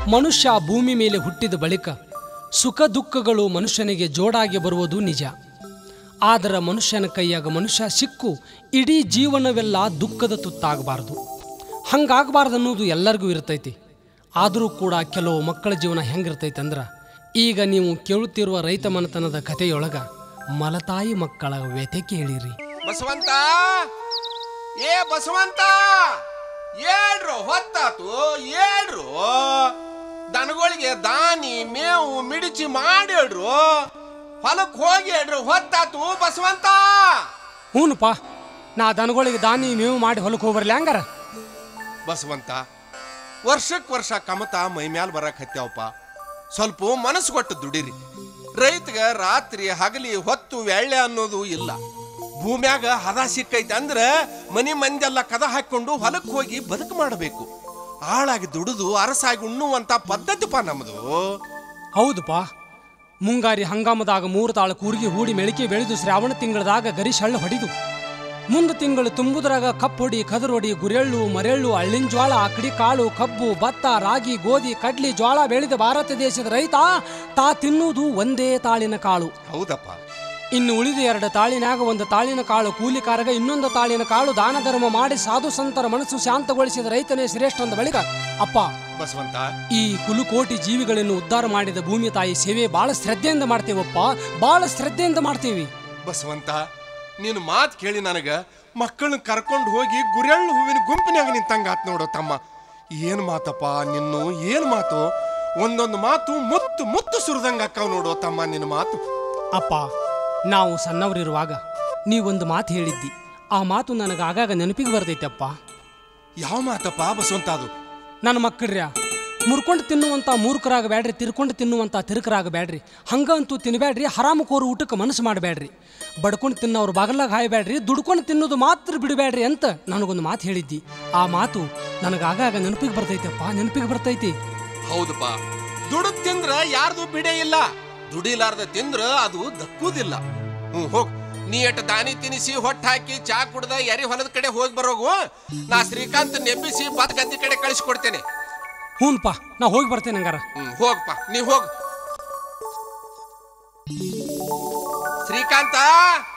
ಮನುಷ್ಯ ಭೂಮಿ ಮೇಲೆ ಹುಟ್ಟಿದ ಬಳಿಕ ಸುಖ ದುಃಖಗಳು ಮನುಷ್ಯನಿಗೆ ಜೋಡಾಗಿ ಬರುವುದು ನಿಜ ಆದರೆ ಮನುಷ್ಯನ ಕೈಯಾಗ ಮನುಷ್ಯ ಸಿಕ್ಕು ಇಡೀ ಜೀವನವೆಲ್ಲ ದುಃಖದ ತುತ್ತಾಗಬಾರ್ದು ಹಂಗಾಗಬಾರ್ದು ಅನ್ನೋದು ಎಲ್ಲರಿಗೂ ಇರ್ತೈತಿ ಆದರೂ ಕೂಡ ಕೆಲವು ಮಕ್ಕಳ ಜೀವನ ಹೆಂಗಿರ್ತೈತೆ ಅಂದ್ರೆ ಈಗ ನೀವು ಕೇಳುತ್ತಿರುವ ರೈತ ಮನೆತನದ ಕಥೆಯೊಳಗ ಮಲತಾಯಿ ಮಕ್ಕಳ ವ್ಯಥೆ ಕೇಳಿರಿ ಬಸವಂತ ಏ ಬಸವಂತ ಏಳ್ರು ಹೊತ್ತಾತು ಏಳ್ರು ದನಗಳಿಗೆ ದಾನಿ ಮೇವು ಮಿಡಿಚಿ ಮಾಡ್ಯಾಡ್ರು ಹೊಲಕ್ ಹೋಗಿ ಹೇಳ್ರು ಹೊತ್ತಾತು ಬಸವಂತ ಹ್ಞೂನಪ್ಪ ನಾ ದನಗಳಿಗೆ ದಾನಿ ಮೇವು ಮಾಡಿ ಹೊಲಕ್ಕೆ ಹೋಗ್ಬರ್ಲಿ ಹಂಗಾರ ಬಸವಂತ ವರ್ಷಕ್ ವರ್ಷ ಕಮತ ಮೈ ಮ್ಯಾಲ್ ಬರಕ್ ಹತ್ಯಾವಪ್ಪ ಸ್ವಲ್ಪ ಮನಸ್ಸು ಕೊಟ್ಟು ದುಡಿರಿ ರೈತಗ ರಾತ್ರಿ ಹಗಲಿ ಹೊತ್ತು ಎಳ್ಳೆ ಅನ್ನೋದು ಇಲ್ಲ ಭೂಮ್ಯಾಗ ಹದ ಸಿಕ್ಕೈತೆ ಅಂದ್ರ ಮನಿ ಮಂದೆಲ್ಲ ಕದ ಹಾಕೊಂಡು ಹೊಲಕ್ಕೆ ಹೋಗಿ ಬದುಕು ಮಾಡಬೇಕು ಆಳಾಗಿ ದುಡಿದು ಅರಸಾಗಿ ಉಣ್ಣುವಂತ ಪದ್ಧತಿಪ್ಪ ನಮ್ದು ಹೌದಪ್ಪ ಮುಂಗಾರಿ ಹಂಗಾಮದಾಗ ಮೂರು ತಾಳ ಕೂರ್ಗಿ ಹೂಡಿ ಮೆಳಿಕೆ ಬೆಳೆದು ಶ್ರಾವಣ ತಿಂಗಳದಾಗ ಗರಿಶ್ ಹಳ್ಳ ಹೊಡಿದು ಮುಂದೆ ತಿಂಗಳು ತುಂಬುದ್ರಾಗ ಕಪ್ಪು ಹೊಡಿ ಕದರೊಡಿ ಗುರೆಳ್ಳು ಮರೆಳ್ಳು ಅಳ್ಳಿನ ಜ್ವಾಳ ಅಕಡಿ ಕಾಳು ಕಬ್ಬು ಭತ್ತ ರಾಗಿ ಗೋಧಿ ಕಡ್ಲಿ ಜ್ವಾಳ ಬೆಳೆದ ಭಾರತ ದೇಶದ ರೈತ ತಾ ತಿನ್ನುವುದು ಒಂದೇ ತಾಳಿನ ಕಾಳು ಹೌದಪ್ಪ ಇನ್ನು ಉಳಿದ ಎರಡು ತಾಳಿನಾಗ ಒಂದು ತಾಳಿನ ಕಾಳು ಕೂಲಿಕಾರಗ ಇನ್ನೊಂದು ತಾಳಿನ ಕಾಳು ದಾನ ಧರ್ಮ ಮಾಡಿ ಸಾಧು ಸಂತರ ಮನಸ್ಸು ಶಾಂತಗೊಳಿಸಿದ ರೈತನೇ ಶ್ರೇಷ್ಠ ಅಂದ ಬಳಿಕ ಅಪ್ಪ ಬಸವಂತ ಈ ಕುಲುಕೋಟಿ ಜೀವಿಗಳನ್ನು ಉದ್ಧಾರ ಮಾಡಿದ ಭೂಮಿ ತಾಯಿ ಸೇವೆ ಬಹಳ ಶ್ರದ್ಧೆಯಿಂದ ಮಾಡ್ತೇವಪ್ಪ ಬಹಳ ಶ್ರದ್ಧೆಯಿಂದ ಮಾಡ್ತೇವಿ ಬಸವಂತ ನಿನ್ನ ಮಾತು ಕೇಳಿ ನನಗ ಮಕ್ಕಳನ್ನ ಕರ್ಕೊಂಡು ಹೋಗಿ ಗುರೆಳ್ಳು ಹೂವಿನ ಗುಂಪಿನಾಗ ನಿಂತಂಗ ಆತ್ ನೋಡು ತಮ್ಮ ಏನ್ ಮಾತಪ್ಪ ನಿನ್ನು ಏನ್ ಮಾತು ಒಂದೊಂದು ಮಾತು ಮುತ್ತು ಮುತ್ತು ಸುರಿದಂಗ ಅಕ್ಕವ್ ನೋಡು ತಮ್ಮ ನಿನ್ನ ಮಾತು ಅಪ್ಪ ನಾವು ಸಣ್ಣವರಿರುವಾಗ ನೀವೊಂದು ಮಾತು ಹೇಳಿದ್ದಿ ಆ ಮಾತು ನನಗೆ ಆಗಾಗ ನೆನಪಿಗೆ ಬರ್ತೈತಪ್ಪ ಯಾವ ಮಾತಪ್ಪ ಬಸವಂತ ಅದು ನನ್ನ ಮಕ್ಕಳ್ರ್ಯ ಮುರ್ಕೊಂಡು ತಿನ್ನುವಂಥ ಮೂರ್ಖರಾಗಬೇಡ್ರಿ ತಿರ್ಕೊಂಡು ತಿನ್ನುವಂಥ ತಿರುಕರಾಗಬೇಡ್ರಿ ಹಂಗಂತೂ ತಿನ್ನಬೇಡ್ರಿ ಹರಾಮಕೋರು ಊಟಕ್ಕೆ ಮನಸ್ಸು ಮಾಡಬೇಡ್ರಿ ಬಡ್ಕೊಂಡು ತಿನ್ನೋರು ಬಾಗಲಾಗ ಹಾಯಬೇಡ್ರಿ ದುಡ್ಕೊಂಡು ತಿನ್ನೋದು ಮಾತ್ರ ಬಿಡಬೇಡ್ರಿ ಅಂತ ನನಗೊಂದು ಮಾತು ಹೇಳಿದ್ದಿ ಆ ಮಾತು ನನಗೆ ಆಗಾಗ ನೆನಪಿಗೆ ಬರ್ತೈತಪ್ಪ ನೆನಪಿಗೆ ಬರ್ತೈತಿ ಹೌದಪ್ಪ ದುಡಿದ್ ತಿಂದ್ರ ಯಾರ್ದು ಬಿಡೇ ಇಲ್ಲ ದುಡಿಲಾರ್ದ ತಿಂದ್ರ ಅದು ದಕ್ಕುದಿಲ್ಲ ಹ್ಮ್ ಹೋಗ್ ನೀ ಎಟ್ ದಾನಿ ತಿನಿಸಿ ಹೊಟ್ಟೆ ಹಾಕಿ ಚಾ ಕುಡ್ದ ಎರಿ ಹೊಲದ ಕಡೆ ಹೋಗಿ ಬರೋಗು ನಾ ಶ್ರೀಕಾಂತ್ ನೆಬ್ಬಿಸಿ ಬದ್ ಗದ್ದಿ ಕಡೆ ಕಳಿಸ್ಕೊಡ್ತೇನೆ ಹ್ಞೂನ್ಪ ನಾ ಹೋಗಿ ಬರ್ತೇನೆ ಹಂಗಾರ ಹ್ಮ್ ಹೋಗಪ್ಪ ನೀ ಹೋಗ್ ಶ್ರೀಕಾಂತ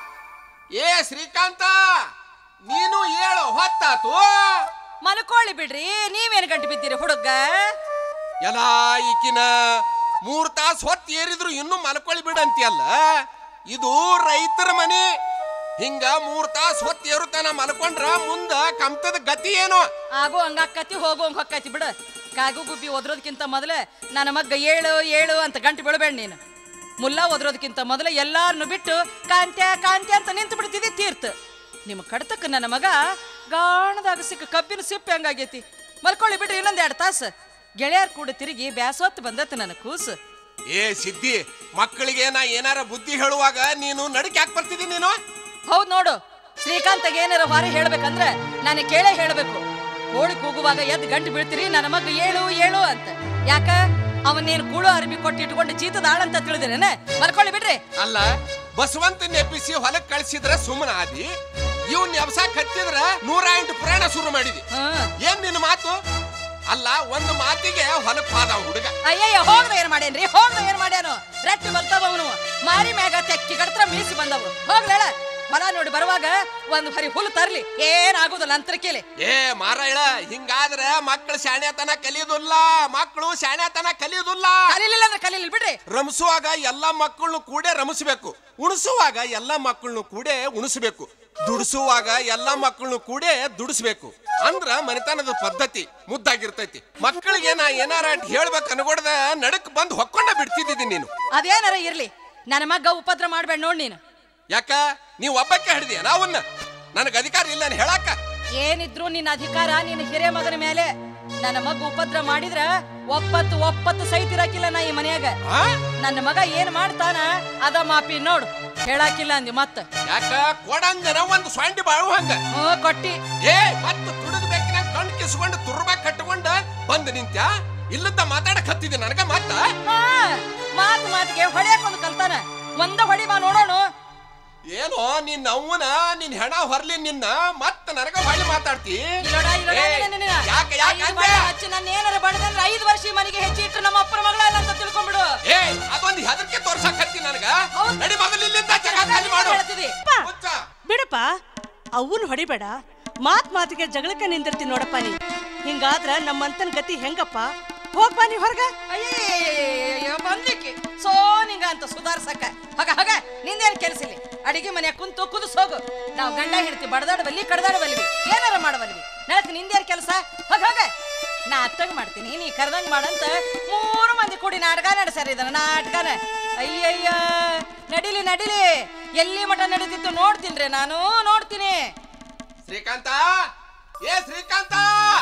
ಏ ಶ್ರೀಕಾಂತ ನೀನು ಹೇಳು ಹೊತ್ತಾತು ಮಲ್ಕೊಳ್ಳಿ ಬಿಡ್ರಿ ನೀವೇನ್ ಗಂಟು ಬಿದ್ದೀರಿ ಹುಡುಗ ಎಲ್ಲ ಈಕಿನ ಮೂರ್ ತಾಸ್ ಹೊತ್ತು ಏರಿದ್ರು ಇನ್ನೂ ಮಲ್ಕೊಳ್ಳಿ ಬಿಡಂತಿಯಲ್ಲ ಇದು ರೈತರ ಮನೆ ಹಿಂಗ ಮೂರ್ ತಾಸ್ ಹೊತ್ತು ಏರುತ್ತಾನ ಮಲ್ಕೊಂಡ್ರ ಮುಂದ ಕಮ್ತದ ಗತಿ ಏನು ಆಗೋ ಹಂಗಾಕತಿ ಹೋಗೋ ಹಂಗ ಹೊಕ್ಕತಿ ಬಿಡು ಕಾಗು ಗುಬ್ಬಿ ಒದ್ರೋದಕ್ಕಿಂತ ಮೊದಲ ನನ್ನ ಮಗ್ಗ ಏಳು ಏಳು ಅಂತ ಗಂಟು ಬಿಡಬೇಡ ನೀನು ಮುಲ್ಲ ಒದ್ರೋದಕ್ಕಿಂತ ಮೊದಲ ಎಲ್ಲಾರನ್ನು ಬಿಟ್ಟು ಕಾಂತ್ಯ ಕಾಂತ್ಯ ಅಂತ ನಿಂತು ಬಿಡ್ತಿದ್ದಿ ತೀರ್ಥ ನಿಮ್ಮ ಕಡ್ತಕ್ಕ ನನ್ನ ಮಗ ಗಾಣದಾಗ ಸಿಕ್ಕ ಕಬ್ಬಿನ ಸಿಪ್ಪೆ ಹಂಗಾಗೈತಿ ಮಲ್ಕೊಳ್ಳಿ ಬಿಡ್ರಿ ಇನ್ನೊಂದ್ ಎರಡು ತಾಸು ಗೆಳೆಯರ್ ಕೂಡ ತಿರುಗಿ ಬ್ಯಾಸೊತ್ತು ಬಂದತ್ತು ನನ್ನ ಕೂಸು ಏ ಸಿದ್ದಿ ಮಕ್ಕಳಿಗೆ ನಾ ಏನಾರ ಬುದ್ಧಿ ಹೇಳುವಾಗ ನೀನು ನಡಕ್ ಯಾಕೆ ಬರ್ತಿದಿ ನೀನು ಹೌದ್ ನೋಡು ಶ್ರೀಕಾಂತಗೆ ಏನಾರ ವಾರ ಹೇಳ್ಬೇಕಂದ್ರೆ ನಾನು ಕೇಳೇ ಹೇಳ್ಬೇಕು ಕೋಳಿ ಕೂಗುವಾಗ ಎದ್ದು ಗಂಟು ಬೀಳ್ತೀರಿ ನನ್ನ ಮಗ ಏಳು ಏಳು ಅಂತ ಯಾಕ ಅವನೇನು ಕೂಳು ಅರ್ಬಿ ಕೊಟ್ಟು ಇಟ್ಕೊಂಡು ಚೀತದ ಆಳಂತ ತಿಳಿದಿರೇನ ಮಲ್ಕೊಳ್ಳಿ ಬಿಡ್ರಿ ಅಲ್ಲ ಬಸವಂತ ನೆಪ್ಪಿಸಿ ಹೊಲಕ್ ಕಳ್ಸಿದ್ರ ಸುಮ್ಮನ ಆದಿ ಇವ್ನ ಎಬ್ಸಾಕ್ ಹತ್ತಿದ್ರ ನೂರ ಎಂಟು ಪ್ರಾಣ ಶುರು ಮಾಡಿದಿ ಹ್ಮ್ ಏನ್ ನಿನ್ನ ಮಾತು ಅಲ್ಲ ಒಂದು ಮಾತಿಗೆ ಹೊಲಕ್ ಹೋದ ಹುಡುಗ ಅಯ್ಯಯ್ಯ ಹೋಗ್ದ ಏನ್ ಮಾಡೇನ್ರಿ ಹೋಗ್ದ ಏನ್ ಮಾಡ್ಯಾನು ರಟ್ಟಿ ಬರ್ತಾವ ಅವನು ಮಾರಿ ಮ್ಯಾಗ ತೆಕ್ಕಿ ಕಡ್ತ್ರ ಮೀಸಿ ಬಂದವು ಹೋಗ್ಲೇಳ ಹೊಲ ನೋಡಿ ಬರುವಾಗ ಒಂದು ಹರಿ ಹುಲ್ಲು ತರ್ಲಿ ಏನಾಗುದಿಲ್ಲ ಅಂತರಕೇಲಿ ಏ ಮಾರಾಯಳ ಹಿಂಗಾದ್ರ ಮಕ್ಕಳು ಶಾಣ್ಯತನ ಕಲಿಯೋದಿಲ್ಲ ಮಕ್ಕಳು ಶಾಣ್ಯತನ ಕಲಿಯೋದಿಲ್ಲ ಕಲೀಲಿಲ್ಲ ಅಂದ್ರೆ ಕಲೀಲಿಲ್ಲ ಬಿಡ್ರಿ ರಮಿಸುವಾಗ ಎಲ್ಲ ಮಕ್ಕಳನ್ನು ಕೂಡೇ ರಮಿಸಬೇಕು ಉಣಿಸುವಾಗ ಎಲ್ಲ ಮಕ್ಕಳನ್ನು ಕೂಡೇ ಉಣಿಸಬೇಕು ದುಡಿಸುವಾಗ ಎಲ್ಲ ಮಕ್ಕಳನ್ನು ಕೂಡೇ ದುಡಿಸ್ಬೇಕು ಅಂದ್ರ ಮನೆತನದ ಪದ್ಧತಿ ಮುದ್ದಾಗಿರ್ತೈತಿ ಮಕ್ಕಳಿಗೆ ನಾ ಏನಾರ ಅಷ್ಟ್ ಹೇಳ್ಬೇಕು ಅನ್ಕೊಡ್ದ ನಡಕ್ ಬಂದು ಹೊಕ್ಕೊಂಡ ಬಿಡ್ತಿದ್ದಿ ನೀನು ಅದೇನಾರ ಇರ್ಲಿ ನನ್ನ ಮಗ್ಗ ಉಪದ್ರ ಮಾಡ್ಬೇಡ ನೋಡ್ ನೀನು ಯಾಕ ನೀವ್ ಒಬ್ಬಕ್ಕೆ ಹಿಡ್ದಿಯ ನಾವನ್ನ ನನಗೆ ಅಧಿಕಾರ ಇಲ್ಲ ನಾನು ಹೇಳಾಕ ಏನಿದ್ರು ನಿನ್ನ ಅಧಿಕಾರ ನಿನ್ನ ಹಿರೇ ಮಗನ ಮೇಲೆ ನನ್ನ ಮಗ ಉಪದ್ರ ಮಾಡಿದ್ರ ಒಪ್ಪತ್ತು ಒಪ್ಪತ್ತು ಸೈತಿರಾಕಿಲ್ಲ ನಾ ಈ ಮನ್ಯಾಗ ಆ? ನನ್ನ ಮಗ ಏನ್ ಮಾಡ್ತಾನ ಅದ ಮಾಪಿ ನೋಡು ಹೇಳಾಕಿಲ್ಲ ಅಂದಿ ಮತ್ತ ಯಾಕ ಕೊಡಂಜನ ಒಂದು ಸ್ವಾಂಡಿ ಬಾಳು ಹಂಗ ಹ್ಞೂ ಕೊಟ್ಟಿ ಏ ಮತ್ತೆ ತುಡುಗ್ ಬೇಕಿನ ಕಣ್ ಕಿಸ್ಕೊಂಡು ತುರ್ಬಾ ಕಟ್ಕೊಂಡ ಬಂದ್ ನಿಂತ್ಯ ಇಲ್ಲದ ಮಾತಾಡಕ್ ಹತ್ತಿದೆ ನನಗ ಮತ್ತ ಹಾ ಮಾತು ಮಾತಿಗೆ ಹೊಡೆಯಕ್ಕೊಂದು ಕಲ್ತಾನ ಒಂದ ಹೊಡಿ ಬಾ ನೋಡೋಣ ಏನೋ ನಿನ್ನ ಅವ್ವನ ನಿನ್ ಹೆಣ ಹೊರ್ಲಿ ನಿನ್ನ ಮತ್ತ ನನಗ ಹೊಳ್ಳಿ ಮಾತಾಡ್ತಿ ಇಲ್ಲೋಡ, ಇಲ್ಲೋಡ, ಏ, ನಿನ್ನ, ನಿನ್ನ. ಯಾಕ ಯಾಕೆ ಯಾಕೆ ಐದು ಬಣ್ಣ ಹಚ್ಚಿ ನನ್ನ ಏನಾರ ಬಡದಂದ್ರೆ ಐದು ವರ್ಷ ಈ ಮನೆಗೆ ಹೆಚ್ಚಿಟ್ಟು ನಮ್ಮ ಅಪ್ಪನ ಮಗಳ ಅಲ್ಲ ಅಂತ ತಿಳ್ಕೊಂಡ್ಬಿಡು ಏ ಅದೊಂದು ಹೆದರಿಕೆ ತೋರ್ಸಕ್ ಹತ್ತಿ ನನಗ ಹೌದು. ನಡಿ ಮೊದಲು ಇಲ್ಲಿಂದ ಜಾಗ ಖಾಲಿ ಮಾಡು ಹೇಳ್ತಿದಿ. ಹುಚ್ಚ. ಬಿಡಪ್ಪ ಅವನ್ ಹೊಡಿಬೇಡ ಮಾತ್ ಮಾತಿಗೆ ಜಗಳಕ್ಕೆ ನಿಂದಿರ್ತಿ ನೋಡಪ್ಪ ನೀ ಹಿಂಗಾದ್ರ ನಮ್ಮಂತನ್ ಗತಿ ಹೆಂಗಪ್ಪ ಹೋಗ್ಬಾ ನೀ ಹೊರಗ ಅಯ್ಯಯ್ಯಯ್ಯಯ್ಯಯ್ಯಯ್ಯಯ್ಯೋ, ಬಂದಿಕ್ಕಿ ಸೋ ನಿಂಗ ಅಂತ ಸುಧಾರ್ಸಕ್ಕ ಹಾಗ ಹಾಗ ನಿಂದೇನ್ ಕೆಲ್ಸಿಲ್ಲ ಅಡಿಗೆ ಮನೆ ಕುಂತು ಕುದಿಸ್ ಹೋಗು ನಾವು ಗಂಡ ಹಿಡ್ತಿ ಬಡದಾಡಬಲ್ಲಿ ಕಡ್ದಾಡಬಲ್ವಿ ಏನಾರ ಮಾಡಬಲ್ವಿ ನಡಕ್ ನಿಂದೇನ್ ಕೆಲಸ ಹಾಗ ಹಾಗ ನಾ ಅತ್ತಂಗ್ ಮಾಡ್ತೀನಿ ನೀ ಕರ್ದಂಗ್ ಮಾಡಂತ ಮೂರು ಮಂದಿ ಕೂಡಿ ನಾಟಕ ನಡೆಸ್ಯಾರ ಇದನ್ನ ನಾಟಕನ ಅಯ್ಯಯ್ಯ ನಡಿಲಿ ನಡಿಲಿ ಎಲ್ಲಿ ಮಠ ನಡೀತಿತ್ತು ನೋಡ್ತೀನ್ರಿ ನಾನು ನೋಡ್ತೀನಿ ಶ್ರೀಕಾಂತ ಏ ಶ್ರೀಕಾಂತ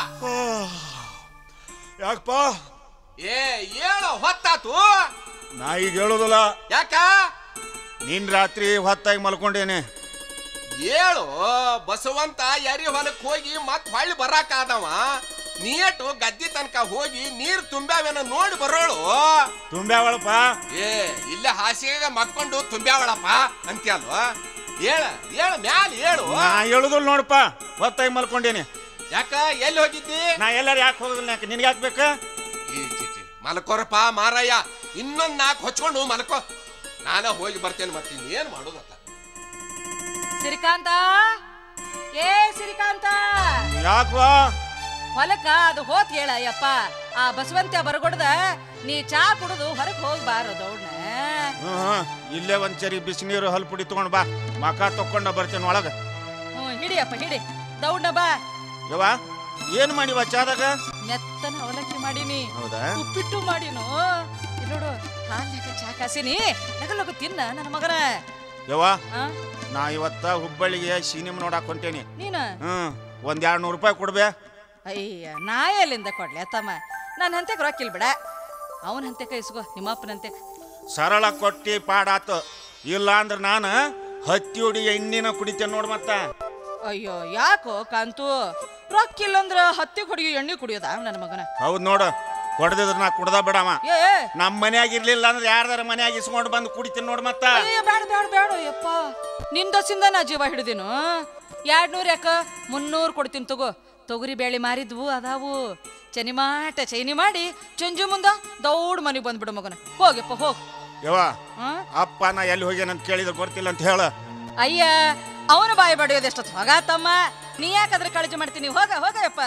ಯಾಕಪ್ಪ ಏ ಹೇಳು ಹೊತ್ತಾತು ನಾ ಈಗ ಹೇಳೋದಿಲ್ಲ ಯಾಕ ನಿನ್ ರಾತ್ರಿ ಹೊತ್ತಾಗಿ ಮಲ್ಕೊಂಡೇನೆ ಹೇಳು ಬಸವಂತ ಎರಿ ಹೊಲಕ್ ಹೋಗಿ ಮತ್ ಹೊಳ್ಳಿ ಬರಾಕ ಆದವ ನೀಟು ಗದ್ದಿ ತನಕ ಹೋಗಿ ನೀರ್ ತುಂಬ್ಯಾವೇನ ನೋಡಿ ಬರೋಳು ತುಂಬ್ಯಾವಳಪ್ಪ ಏ ಇಲ್ಲೇ ಹಾಸಿಗೆ ಮಕ್ಕೊಂಡು ತುಂಬ್ಯಾವಳಪ್ಪ ಅಂತ್ಯಲ್ವ ಹೇಳ ಹೇಳ ಮ್ಯಾಲ ಹೇಳು ನಾ ಹೇಳುದಿಲ್ಲ ನೋಡಪ್ಪ ಹೊತ್ತಾಗಿ ಮಲ್ಕೊಂಡೇನೆ ಯಾಕ ಎಲ್ಲಿ ಹೋಗಿದ್ದಿ ನಾ ಎಲ್ಲಾರು ಯಾಕೆ ಹೋಗೋದಿಲ್ಲ ಯಾಕೆ ನಿನ್ಗೆ ಹಾಕ್ಬೇಕ ಈ ಚಿ ಚಿ, ಮಲ್ಕೋರಪ್ಪ ಮಾರಯ್ಯ ಇನ್ನೊಂದ್ ನಾಲ್ಕು ಹೊಚ್ಕೊಂಡು ಮಲ್ಕೋ ನಾನ ಹೋಗಿ ಬರ್ತೇನೆ ಮತ್ತೆ ಇನ್ನೇನ್ ಮಾಡೋದತ್ತ ಸಿರಿಕಾಂತ ಏ ಸಿರಿಕಾಂತ ಯಾಕವಾ ಹೊಲಕ್ಕ ಅದು ಹೋತ್ ಹೇಳ ಅಯ್ಯಪ್ಪ ಆ ಬಸವಂತ ಬರಗೊಡ್ದ ನೀ ಚಾ ಕುಡಿದು ಹೊರಗೆ ಹೋಗ್ಬಾರ ದೌಡ್ನ ಹ್ಮ್ ಹ್ಮ್. ಇಲ್ಲೇ ಒಂದ್ ಚರಿ ಬಿಸಿನೀರು ಹಲ್ಪುಡಿ ತಗೊಂಡ್ ಬಾ ಮಕ ತಕೊಂಡ ಬರ್ತೇನೆ ಒಳಗ ಹ್ಞೂ ಹಿಡಿಯಪ್ಪ ಹಿಡಿ ದೌಡ್ನ ಬಾ ಯವ್ವ ಏನ್ ಮಾಡಿವ ಚಾದಾಗ ಮೆತ್ತನ ಅವಲಕ್ಕಿ ಮಾಡೀನಿ ಹೌದಾ ಉಪ್ಪಿಟ್ಟು ಮಾಡೀನು ಇಲ್ಲಿ ನೋಡು ಹಾಲ್ನಾಗ ಚಾ ಕಾಸಿನಿ ನಗಲಗು ತಿನ್ನ ನನ್ನ ಮಗನ ಯವ್ವ ಆ ನಾ ಇವತ್ತ ಹುಬ್ಬಳ್ಳಿಗೆ ಸಿನಿಮಾ ನೋಡಕ್ ಹೊಂಟೇನಿ ನೀನ ಹ್ಮ್ ಒಂದ್ ಎರಡ್ ನೂರು ರೂಪಾಯಿ ಕೊಡ್ಬೇ ಅಯ್ಯ ನಾ ಎಲ್ಲಿಂದ ಕೊಡ್ಲಿ ತಮ್ಮ ನನ್ನ ಹಂತೆಕ್ ರೊಕ್ಕಿಲ್ ಬಿಡ ಅವನ ಹಂತೆಕ ಇಸ್ಕೋ ನಿಮ್ಮ ಅಪ್ಪನಂತೆ ಸರಳ ಕೊಟ್ಟಿ ಪಾಡಾತು ಇಲ್ಲ ಅಂದ್ರ ನಾನು ಹತ್ತಿ ಹುಡಿ ಎಣ್ಣಿನ ಕುಡಿತೇನೆ ನೋಡ್ ಮತ್ತ ಅಯ್ಯೋ ಯಾಕೋ ಕಾಂತು ರೊಕ್ಕಿಲ್ಲಂದ್ರ ಹತ್ತಿ ಹೊಡಿಯೋ ಎಣ್ಣೆ ಕುಡಿಯೋದ ನನ್ನ ಮಗನ ಹೌದ್ ನೋಡು ಕೊಡದಿದ್ರ ನಾ ಕುಡ್ದ ಬಿಡವ ಏ ನಮ್ಮ ಮನ್ಯಾಗ ಇರ್ಲಿಲ್ಲ ಅಂದ್ರೆ ಯಾರ್ದಾರ ಮನ್ಯಾಗ ಇಸ್ಕೊಂಡು ಬಂದು ಕುಡಿತೀನಿ ನೋಡ್ ಮತ್ತ ಅಯ್ಯ ಬೇಡ ಬೇಡ ಬೇಡ ಯಪ್ಪ ನಿಂದಸಿಂದ ನಾ ಜೀವ ಹಿಡಿದಿನು ಎರಡ್ ನೂರು ಯಾಕ ಮುನ್ನೂರು ಕೊಡ್ತೀನಿ ತಗೋ ತೊಗರಿ ಬೇಳೆ ಮಾರಿದ್ವು ಅದಾವು ಚನಿಮಾಟ ಚೈನಿ ಮಾಡಿ ಚಂಜು ಮುಂದ ದೌಡ್ ಮನೆಗೆ ಬಂದ್ಬಿಡು ಮಗನ ಹೋಗಪ್ಪ ಹೋಗ್ ಯವ್ವ ಹಾ ಅಪ್ಪ ನಾ ಎಲ್ಲಿ ಹೋಗ್ಯಾನಂತ ಕೇಳಿದ್ರೆ ಗೊತ್ತಿಲ್ಲ ಅಂತ ಹೇಳ ಅಯ್ಯ ಅವನ ಬಾಯಿ ಬಡಿಯೋದು ಎಷ್ಟೊತ್ತು ಹೋಗ ತಮ್ಮ ನೀ ಯಾಕಾದ್ರೆ ಕಾಳಜಿ ಮಾಡ್ತೀನಿ ಹೋಗ ಹೋಗಯಪ್ಪ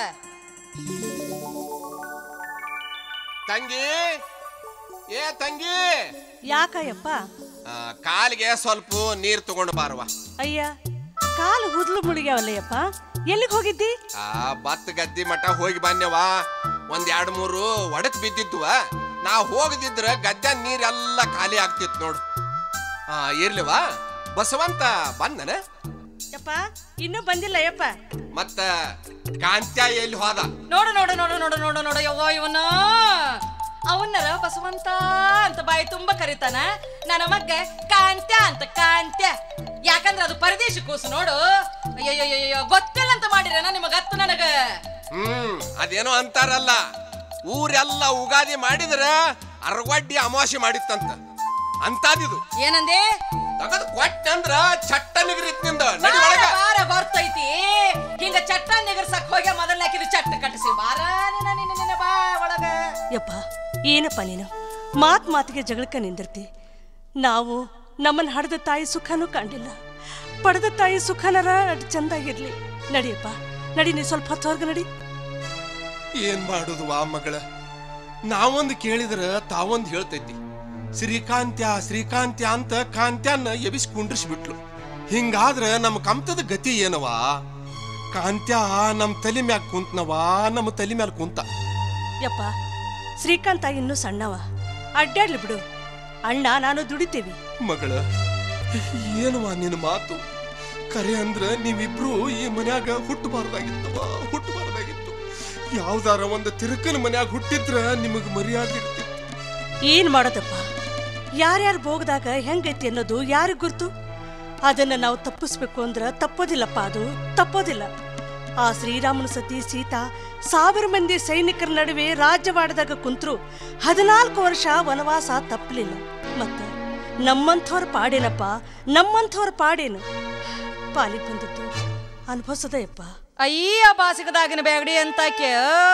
ತಂಗಿ ಏ ತಂಗಿ ಯಾಕಯ್ಯಪ್ಪ ಆ, ಕಾಲಿಗೆ ಸ್ವಲ್ಪ ನೀರ್ ತಗೊಂಡು ಬಾರವ್ವ ಅಯ್ಯ ಕಾಲು ಹುದ್ಲು ಮುಳುಗ್ಯಾವಲ್ಲಯ್ಯಪ್ಪ ಎಲ್ಲಿಗೆ ಹೋಗಿದ್ದಿ ಆ ಭತ್ತ ಗದ್ದಿ ಮಠ ಹೋಗಿ ಬನ್ಯವ ಒಂದ್ ಎರಡ್ ಮೂರು ಒಡಕ್ ಬಿದ್ದಿದ್ವ ನಾ ಹೋಗದಿದ್ರ ಗದ್ದೆ ನೀರೆಲ್ಲ ಖಾಲಿ ಆಗ್ತಿತ್ತು ನೋಡು ಆ ಇರ್ಲಿವಾ ಬಸವಂತ ಬಂದನ ಯಪ್ಪ ಇನ್ನೂ ಬಂದಿಲ್ಲ ಯಪ್ಪ ಮತ್ತ ಕಾಂತ್ಯ ಎಲ್ಲಿ ಹೋದ ನೋಡು ನೋಡು ನೋಡು ನೋಡು ನೋಡು ನೋಡು ಯವ್ವ ಇವನ ಅವನ್ನರ ಬಸವಂತ ಅಂತ ಬಾಯಿ ತುಂಬಾ ಕರೀತಾನ ನನ್ನ ಮಗ್ಗ ಕಾಂತ್ಯ ಅಂತ ಕಾಂತ್ಯ ಯಾಕಂದ್ರೆ ಅದು ಪರದೇಶಿ ಕೂಸು ನೋಡು ಅಯ್ಯಯ್ಯಯ್ಯೋ ಗೊತ್ತಿಲ್ಲ ಅಂತ ಮಾಡಿರೇನ ನಿಮಗ ಹತ್ತು ನನಗ ಹ್ಮ್ ಅದೇನೋ ಅಂತಾರಲ್ಲ ಊರೆಲ್ಲ ಉಗಾದಿ ಮಾಡಿದ್ರ ಅರವಡ್ಡಿ ಅಮಾವಾಸ್ಯೆ ಮಾಡಿತ್ತಂತ ಅಂತಾದಿದು ಏನಂದೆ ತಗದ್ ಕೊಟ್ಟಂದ್ರ ಚಟ್ಟ ನಿಗರಿತ್ ನಿಂದ ನಡಿ ಬಾರ ಒಳಗ ಬಾರ ಬರ್ತೈತಿ ಹಿಂಗ ಚಟ್ಟ ನಿಗರ್ಸಕ್ ಹೋಗಿ ಮೊದಲನೇ ಹಾಕಿದ ಚಟ್ಟ ಕಟ್ಟಿಸಿ ಬಾರ ನಿನ್ನ ನಿನ್ನ ನಿನ್ನ ಬಾ ಒಳಗ ಯಪ್ಪ ಏನಪ್ಪ ನೀನು ಮಾತ್ ಮಾತಿಗೆ ಜಗಳಕ್ಕೆ ನಿಂದಿರ್ತಿ ನಾವು ನಮ್ಮನ್ನ ಹಡ್ದ ತಾಯಿ ಸುಖನೂ ಕಂಡಿಲ್ಲ ಪಡೆದ ತಾಯಿ ಸುಖನರ ಅಷ್ಟ್ ಚಂದಾಗಿರ್ಲಿ ನಡಿಯಪ್ಪ ನಡಿ ನೀ ಸ್ವಲ್ಪ ಹೊತ್ತು ಹೊರ್ಗ ನಡಿ ಏನ್ ಮಾಡುದು ವಾ ಮಗಳ ನಾವೊಂದ್ ಕೇಳಿದ್ರ ತಾವೊಂದ್ ಹೇಳ್ತೈತಿ ಶ್ರೀಕಾಂತ್ಯ ಶ್ರೀಕಾಂತ್ಯ ಅಂತ ಕಾಂತ್ಯನ್ನ ಎಬಿಸ್ ಕುಂಡ್ರಿಸ್ಬಿಟ್ಲು ಹಿಂಗಾದ್ರ ನಮ್ ಕಮ್ತದ ಗತಿ ಏನವಾ ಕಾಂತ್ಯ ನಮ್ ತಲೆ ಮ್ಯಾಗ ಕುಂತ್ನವಾ ನಮ್ಮ ತಲೆ ಮ್ಯಾಲ ಕುಂತ ಯಪ್ಪ ಶ್ರೀಕಾಂತ ಇನ್ನೂ ಸಣ್ಣವ ಅಡ್ಡಾಡ್ಲಿ ಬಿಡು ಅಣ್ಣ ನಾನು ದುಡಿತೀವಿ ಮಗಳ ಏನವಾ ನಿನ್ನ ಮಾತು ಕರೆ ಅಂದ್ರ ನೀವಿಬ್ರು ಈ ಮನ್ಯಾಗ ಹುಟ್ಟಬಾರ್ದಾಗಿತ್ತವ ಹುಟ್ಟಬಾರ್ದಾಗಿತ್ತು ಯಾವ್ದಾರ ಒಂದು ತಿರುಕನ ಮನ್ಯಾಗ ಹುಟ್ಟಿದ್ರ ನಿಮಗ್ ಮರ್ಯಾದೆ ಇರ್ತಿತ್ತು ಏನ್ ಮಾಡೋದಪ್ಪ ಯಾರ್ಯಾರ ಭೋಗದಾಗ ಹೆಂಗೈತಿ ಅನ್ನೋದು ಯಾರಿಗ್ ಗುರ್ತು ಅದನ್ನ ನಾವು ತಪ್ಪಿಸ್ಬೇಕು ಅಂದ್ರ ತಪ್ಪೋದಿಲ್ಲಪ್ಪ ಅದು ತಪ್ಪೋದಿಲ್ಲ ಆ ಶ್ರೀರಾಮನ ಸತಿ ಸೀತಾ ಸಾವಿರ ಮಂದಿ ಸೈನಿಕರ ನಡುವೆ ರಾಜ್ಯವಾಡದಾಗ ಕುಂತ್ರು ಹದಿನಾಲ್ಕು ವರ್ಷ ವನವಾಸ ತಪ್ಪಲಿಲ್ಲ ಮತ್ತ ನಮ್ಮಂಥವ್ರ ಪಾಡೇನಪ್ಪ ನಮ್ಮಂಥವ್ರ ಪಾಡೇನು ಪಾಲಿಗೆ ಬಂದದ್ದು ಅನುಭವಿಸದಯಪ್ಪ ಅಯ್ಯ ಬಾಸಿಗದಾಗಿನ ಬ್ಯಾಗಡಿ ಅಂತಾಕೆ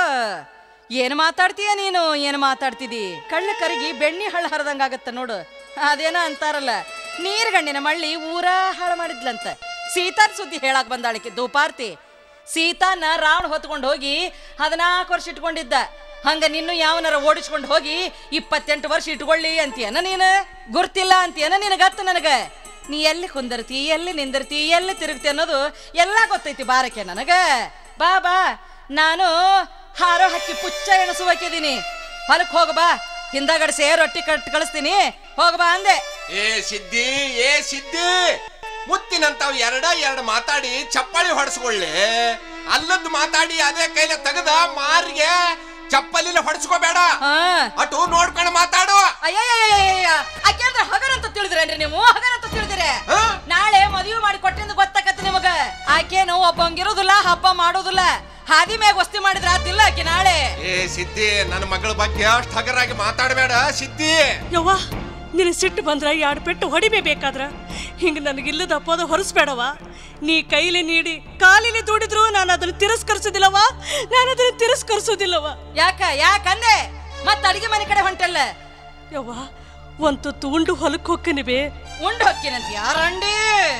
ಏನು ಮಾತಾಡ್ತೀಯ ನೀನು ಏನು ಮಾತಾಡ್ತಿದಿ ಕಳ್ಳ ಕರಗಿ ಬೆಣ್ಣಿ ಹಳ್ಳ ಹರಿದಂಗಾಗತ್ತ ನೋಡು ಅದೇನ ಅಂತಾರಲ್ಲ ನೀರ್ಗಣ್ಣಿನ ಮಳ್ಳಿ ಊರ ಹಾಳು ಮಾಡಿದ್ಲಂತ ಸೀತಾನ್ ಸುದ್ದಿ ಹೇಳಕ್ ಬಂದಾಳಿಕೆ ದೂಪಾರ್ತಿ ಸೀತಾನ ರಾವಣ ಹೊತ್ಕೊಂಡು ಹೋಗಿ ಹದಿನಾಲ್ಕು ವರ್ಷ ಇಟ್ಕೊಂಡಿದ್ದ ಹಂಗ ನಿನ್ನು ಯಾವನಾರ ಓಡಿಸ್ಕೊಂಡು ಹೋಗಿ ಇಪ್ಪತ್ತೆಂಟು ವರ್ಷ ಇಟ್ಕೊಳ್ಳಿ ಅಂತೀಯನ ನೀನು ಗುರ್ತಿಲ್ಲ ಅಂತೀಯನ ನಿನಗತ್ತ ನನಗ ನೀ ಎಲ್ಲಿ ಕುಂದರ್ತಿ ಎಲ್ಲಿ ನಿಂದಿರ್ತಿ ಎಲ್ಲಿ ತಿರುಗ್ತಿ ಅನ್ನೋದು ಎಲ್ಲ ಗೊತ್ತೈತಿ ಬಾರಕ್ಕೆ ನನಗ ಬಾ ಬಾ ನಾನು ಹಾರೋ ಹಕ್ಕಿ ಪುಚ್ಚ ಎಣಸುವಕ್ಕಿದೀನಿ ಹೊಲಕ್ ಹೋಗ ಬಾ ಹಿಂದಗಡೆ ರೊಟ್ಟಿ ಕಟ್ ಕಳಿಸ್ತೀನಿ ಹೋಗ ಬಾ ಅಂದೆ ಏ ಸಿದ್ದಿ ಏ ಸಿದ್ದಿ ಮುತ್ತಿನಂತಾವ್ ಎರಡ ಎರಡು ಮಾತಾಡಿ ಚಪ್ಪಾಳಿ ಹೊಡೆಸ್ಕೊಳ್ಳಿ ಅಲ್ಲದ್ದು ಮಾತಾಡಿ ಅದೇ ಕೈಲ ತೆಗದ ಮಾರಿಗೆ ಚಪ್ಪಲಿನ ಹೊಡೆಸ್ಕೋಬೇಡ ಹಾ ಅಟು ನೋಡ್ಕೊಂಡು ಮಾತಾಡು ಅಯ್ಯಯ್ಯಯ್ಯಯ್ಯಯ್ಯ ಆಕೆ ಅಂದ್ರೆ ಹಗರ್ ಅಂತ ತಿಳಿದ್ರೇನ್ರಿ ನೀವು ಹಗರ್ ಅಂತ ತಿಳಿದಿರೆ ಹಾ? ನಾಳೆ ಮದುವೆ ಮಾಡಿ ಕೊಟ್ಟಿಂದ ಗೊತ್ತಾಕತ್ತೆ ನಿಮಗ ಆಕೇನು ಒಬ್ಬಂಗಿರೋದಿಲ್ಲ ಹಬ್ಬ ಮಾಡೋದಿಲ್ಲ ಹಾದಿ ಮ್ಯಾಗ ವಸ್ತಿ ಮಾಡಿದ್ರ ಆತಿಲ್ಲ ಆಕೆ ನಾಳೆ ಏ ಸಿದ್ದಿ ನನ್ನ ಮಗಳ ಬಗ್ಗೆ ಅಷ್ಟ್ ಹಗರಾಗಿ ಮಾತಾಡಬೇಡ ಸಿದ್ದಿ ಯವ್ವ ನಿನ್ನ ಸಿಟ್ಟು ಬಂದ್ರ ಎರಡು ಪೆಟ್ಟು ಹೊಡಿಬೇಕಾದ್ರ ಹಿಂಗೆ ನನಗಿಲ್ಲದ ಅಪ್ಪದ ಹೊರಸ್ಬೇಡವ ನೀ ಕೈಲಿ ನೀಡಿ ಕಾಲಿಲಿ ದುಡಿದ್ರು ನಾನು ಅದನ್ನು ತಿರಸ್ಕರಿಸೋದಿಲ್ಲವ ನಾನು ಅದನ್ನು ತಿರಸ್ಕರಿಸೋದಿಲ್ಲವ ಯಾಕ ಯಾಕಂದೆ ಮತ್ತ ಅಡಿಗೆ ಮನೆ ಕಡೆ ಹೊಂಟಲ್ಲ ಯವ್ವ ಒಂದು ತುಂಡು ಹೊಲಕ್ಕೆ ಹೋಗ್ತೀನಿ ಬೇ ಉಂಡು ಹೊಕ್ಕಿನಂತ ಯಾರಂಡಿ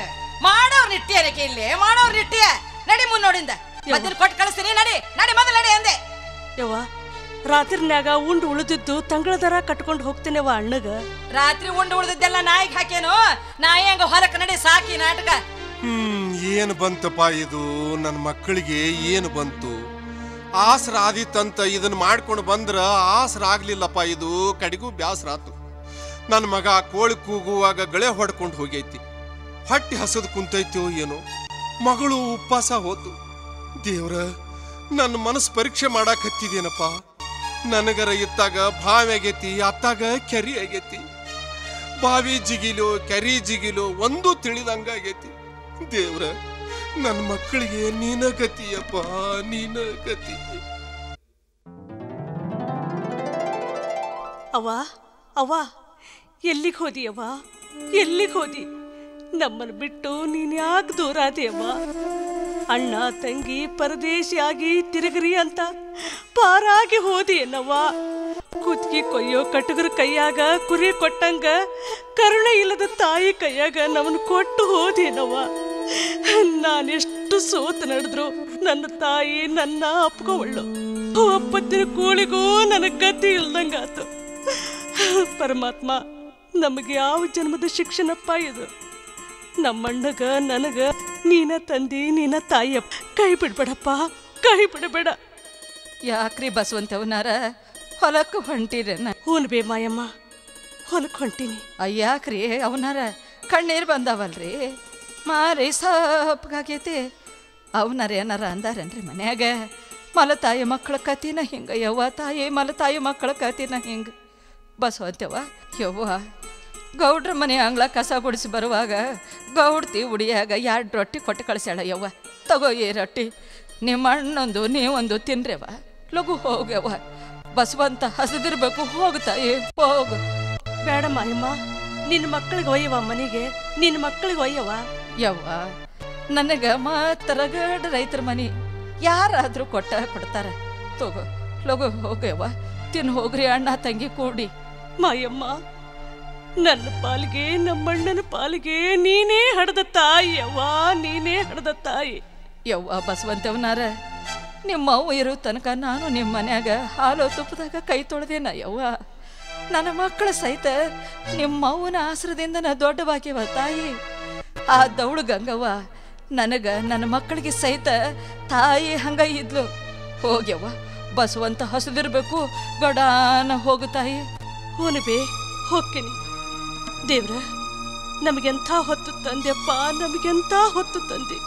ಮಾಡೋರ್ ನಿಟ್ಟಿಯನಕ್ಕೆ ಇಲ್ಲಿ ಮಾಡೋರ್ ನಿಟ್ಟಿಯ ನಡಿ ಮುನ್ನೋಡಿಂದ ಮದ್ದಿನ ಕೊಟ್ಟು ಕಳಿಸ್ತೀನಿ ನಡಿ ನಡಿ ಮೊದಲು ನಡಿ ಅಂದೆ ಯವ್ವ ರಾತ್ರಿನ್ಯಾಗ ಉಂಡು ಉಳಿದಿದ್ದು ತಂಗಳ ದರ ಕಟ್ಕೊಂಡು ಹೋಗ್ತೀನವ ಅಣ್ಣಗ ರಾತ್ರಿ ಉಂಡು ಉಳ್ದಿದ್ದೆಲ್ಲ ನಾಯಿಗೆ ಹಾಕೇನು ನಾಯಿ ಹಂಗ ಹೊಲಕ್ ನಡಿ ಸಾಕಿ ನಾಟಕ ಹ್ಮ್ ಏನು ಬಂತಪ್ಪ ಇದು ನನ್ನ ಮಕ್ಕಳಿಗೆ ಏನು ಬಂತು ಆಸರ ಆದಿತ್ತಂತ ಇದನ್ನ ಮಾಡ್ಕೊಂಡು ಬಂದ್ರ ಆಸರ ಆಗ್ಲಿಲ್ಲಪ್ಪ ಇದು ಕಡೆಗೂ ಬ್ಯಾಸರ ಆತು ನನ್ನ ಮಗ ಕೋಳಿ ಕೂಗುವಾಗ ಗಳೆ ಹೊಡ್ಕೊಂಡು ಹೋಗೈತಿ ಹೊಟ್ಟೆ ಹಸದ್ ಕುಂತೈತೋ ಏನೋ ಮಗಳು ಉಪವಾಸ ಹೋತು ದೇವ್ರ ನನ್ನ ಮನಸ್ಸು ಪರೀಕ್ಷೆ ಮಾಡಾಕ್ ಹತ್ತಿದೇನಪ್ಪ ನನಗರ ಇತ್ತಾಗ ಬಾವಿ ಆಗೈತಿ ಅತ್ತಾಗ ಕೆರಿ ಆಗೈತಿ ಬಾವಿ ಜಿಗಿಲು ಕೆರಿ ಜಿಗಿಲು ಒಂದು ತಿಳಿದಂಗಾಗೈತಿ ದೇವ್ರ ನನ್ನ ಮಕ್ಕಳಿಗೆ ನೀನ ಗತಿಯಪ್ಪ ನೀನ ಗತಿ ಅವ್ವ ಅವ್ವ ಎಲ್ಲಿಗೆ ಹೋದಿ ಅವ್ವ ಎಲ್ಲಿಗೆ ಹೋದಿ ನಮ್ಮನ್ನು ಬಿಟ್ಟು ನೀನು ಯಾಕೆ ದೂರ ಆದಿಯವ್ವ ಅಣ್ಣ ತಂಗಿ ಪರದೇಶಿಯಾಗಿ ತಿರುಗ್ರಿ ಅಂತ ಪಾರಾಗಿ ಹೋದಿ ಏನವ್ವ ಕುತ್ಗಿ ಕೊಯ್ಯೋ ಕಟಗರ ಕೈಯಾಗ ಕುರಿ ಕೊಟ್ಟಂಗ ಕರುಣೆ ಇಲ್ಲದ ತಾಯಿ ಕೈಯಾಗ ನಮ್ಮನ್ನು ಕೊಟ್ಟು ಹೋದೇನವ್ವ ನಾನೆಷ್ಟು ಸೋತು ನಡೆದ್ರು ನನ್ನ ತಾಯಿ ನನ್ನ ಅಪ್ಕೋವಳ್ಳು ಒಪ್ಪತ್ತಿನ ಕೂಳಿಗೂ ನನಗೆ ಗತಿ ಇಲ್ದಂಗಾತು ಪರಮಾತ್ಮ ನಮಗೆ ಯಾವ ಜನ್ಮದ ಶಿಕ್ಷಣಪ್ಪ ಇದು ನಮ್ಮಣ್ಣಗ ನನಗ ನೀನ ತಂದಿ ನೀನ ತಾಯಿಯಪ್ಪ ಕೈ ಬಿಡ್ಬೇಡಪ್ಪ ಕೈ ಬಿಡಬೇಡ ಯಾಕ್ರಿ ಬಸವಂತವನಾರ ಹೊಲಕ್ಕೆ ಹೊಂಟಿರೇನ ಹೂನ್ ಬೇ ಮಾಯಮ್ಮ ಹೊಲಕ್ಕೆ ಹೊಂಟೀನಿ ಅಯ್ಯಾಕ್ರಿ ಅವನಾರ ಕಣ್ಣೀರು ಬಂದಾವಲ್ರಿ ಮಾರಿ ಸಪ್ಪಗಾಗೈತಿ ಅವನಾರ ಏನಾರ ಅಂದಾರೇನ್ರಿ ಮನ್ಯಾಗ ಮಲತಾಯಿ ಮಕ್ಕಳ ಕತಿನ ಹಿಂಗ ಯವ್ವ ತಾಯಿ ಮಲತಾಯಿ ಮಕ್ಕಳ ಕತಿನ ಹಿಂಗ ಬಸವಂತವ್ವ ಯವ್ವ ಗೌಡ್ರ ಮನೆ ಅಂಗ್ಳ ಕಸ ಗುಡಿಸಿ ಬರುವಾಗ ಗೌಡ್ತಿ ಉಡಿಯಾಗ ಎರಡು ರೊಟ್ಟಿ ಕೊಟ್ಟು ಕಳಿಸ್ಯಾಳ ಯವ್ವ ತಗೋ ಈ ರೊಟ್ಟಿ ನಿಮ್ಮ ಅಣ್ಣೊಂದು ನೀವೊಂದು ತಿನ್ರವ್ವ ಲಘು ಹೋಗ್ಯವ್ವ ಬಸವಂತ ಹಸದಿರ್ಬೇಕು ಹೋಗು ತಾಯಿ ಹೋಗು ಬೇಡ ಮಾಯಮ್ಮ ನಿನ್ನ ಮಕ್ಕಳಿಗೆ ಒಯ್ಯವ ಮನೆಗೆ ನಿನ್ನ ಮಕ್ಕಳಿಗೆ ಒಯ್ಯವ ಯವ್ವ ನನಗ ಮತ್ತ ರಗಡ ರೈತರ ಮನಿ ಯಾರಾದ್ರೂ ಕೊಟ್ಟ ಕೊಡ್ತಾರ ತಗೋ ಲಗು ಹೋಗವ್ವ ತಿನ್ ಹೋಗ್ರಿ ಅಣ್ಣ ತಂಗಿ ಕೂಡಿ ಮಾಯಮ್ಮ ನನ್ನ ಪಾಲಿಗೆ ನಮ್ಮಣ್ಣನ ಪಾಲಿಗೆ ನೀನೇ ಹಡ್ದ ತಾಯಿ ಅವ್ವ ನೀನೇ ಹಡ್ದ ತಾಯಿ ಯವ್ವ ಬಸವಂತವನಾರ ನಿಮ್ಮವ್ವ ಇರೋ ತನಕ ನಾನು ನಿಮ್ಮ ಮನ್ಯಾಗ ಹಾಲು ತುಪ್ಪದಾಗ ಕೈ ತೊಳೆದೇನ ಯವ್ವ ನನ್ನ ಮಕ್ಕಳ ಸಹಿತ ನಿಮ್ಮವ್ವನ ಆಸರದಿಂದ ನಾ ದೊಡ್ಡವಾಗ್ಯವ ತಾಯಿ ಆ ದೌಳು ಗಂಗವ್ವ ನನಗ ನನ್ನ ಮಕ್ಕಳಿಗೆ ಸಹಿತ ತಾಯಿ ಹಂಗ ಇದ್ಲು ಹೋಗ್ಯವ್ವ ಬಸವಂತ ಹಸಿದಿರ್ಬೇಕು ಗಡಾನ ಹೋಗು ತಾಯಿ ಹೋನು ಬೇ ಹೋಗ್ತೀನಿ ದೇವ್ರ ನಮಗೆಂಥ ಹೊತ್ತು ತಂದೆಪ್ಪ ನಮಗೆಂಥ ಹೊತ್ತು ತಂದೆ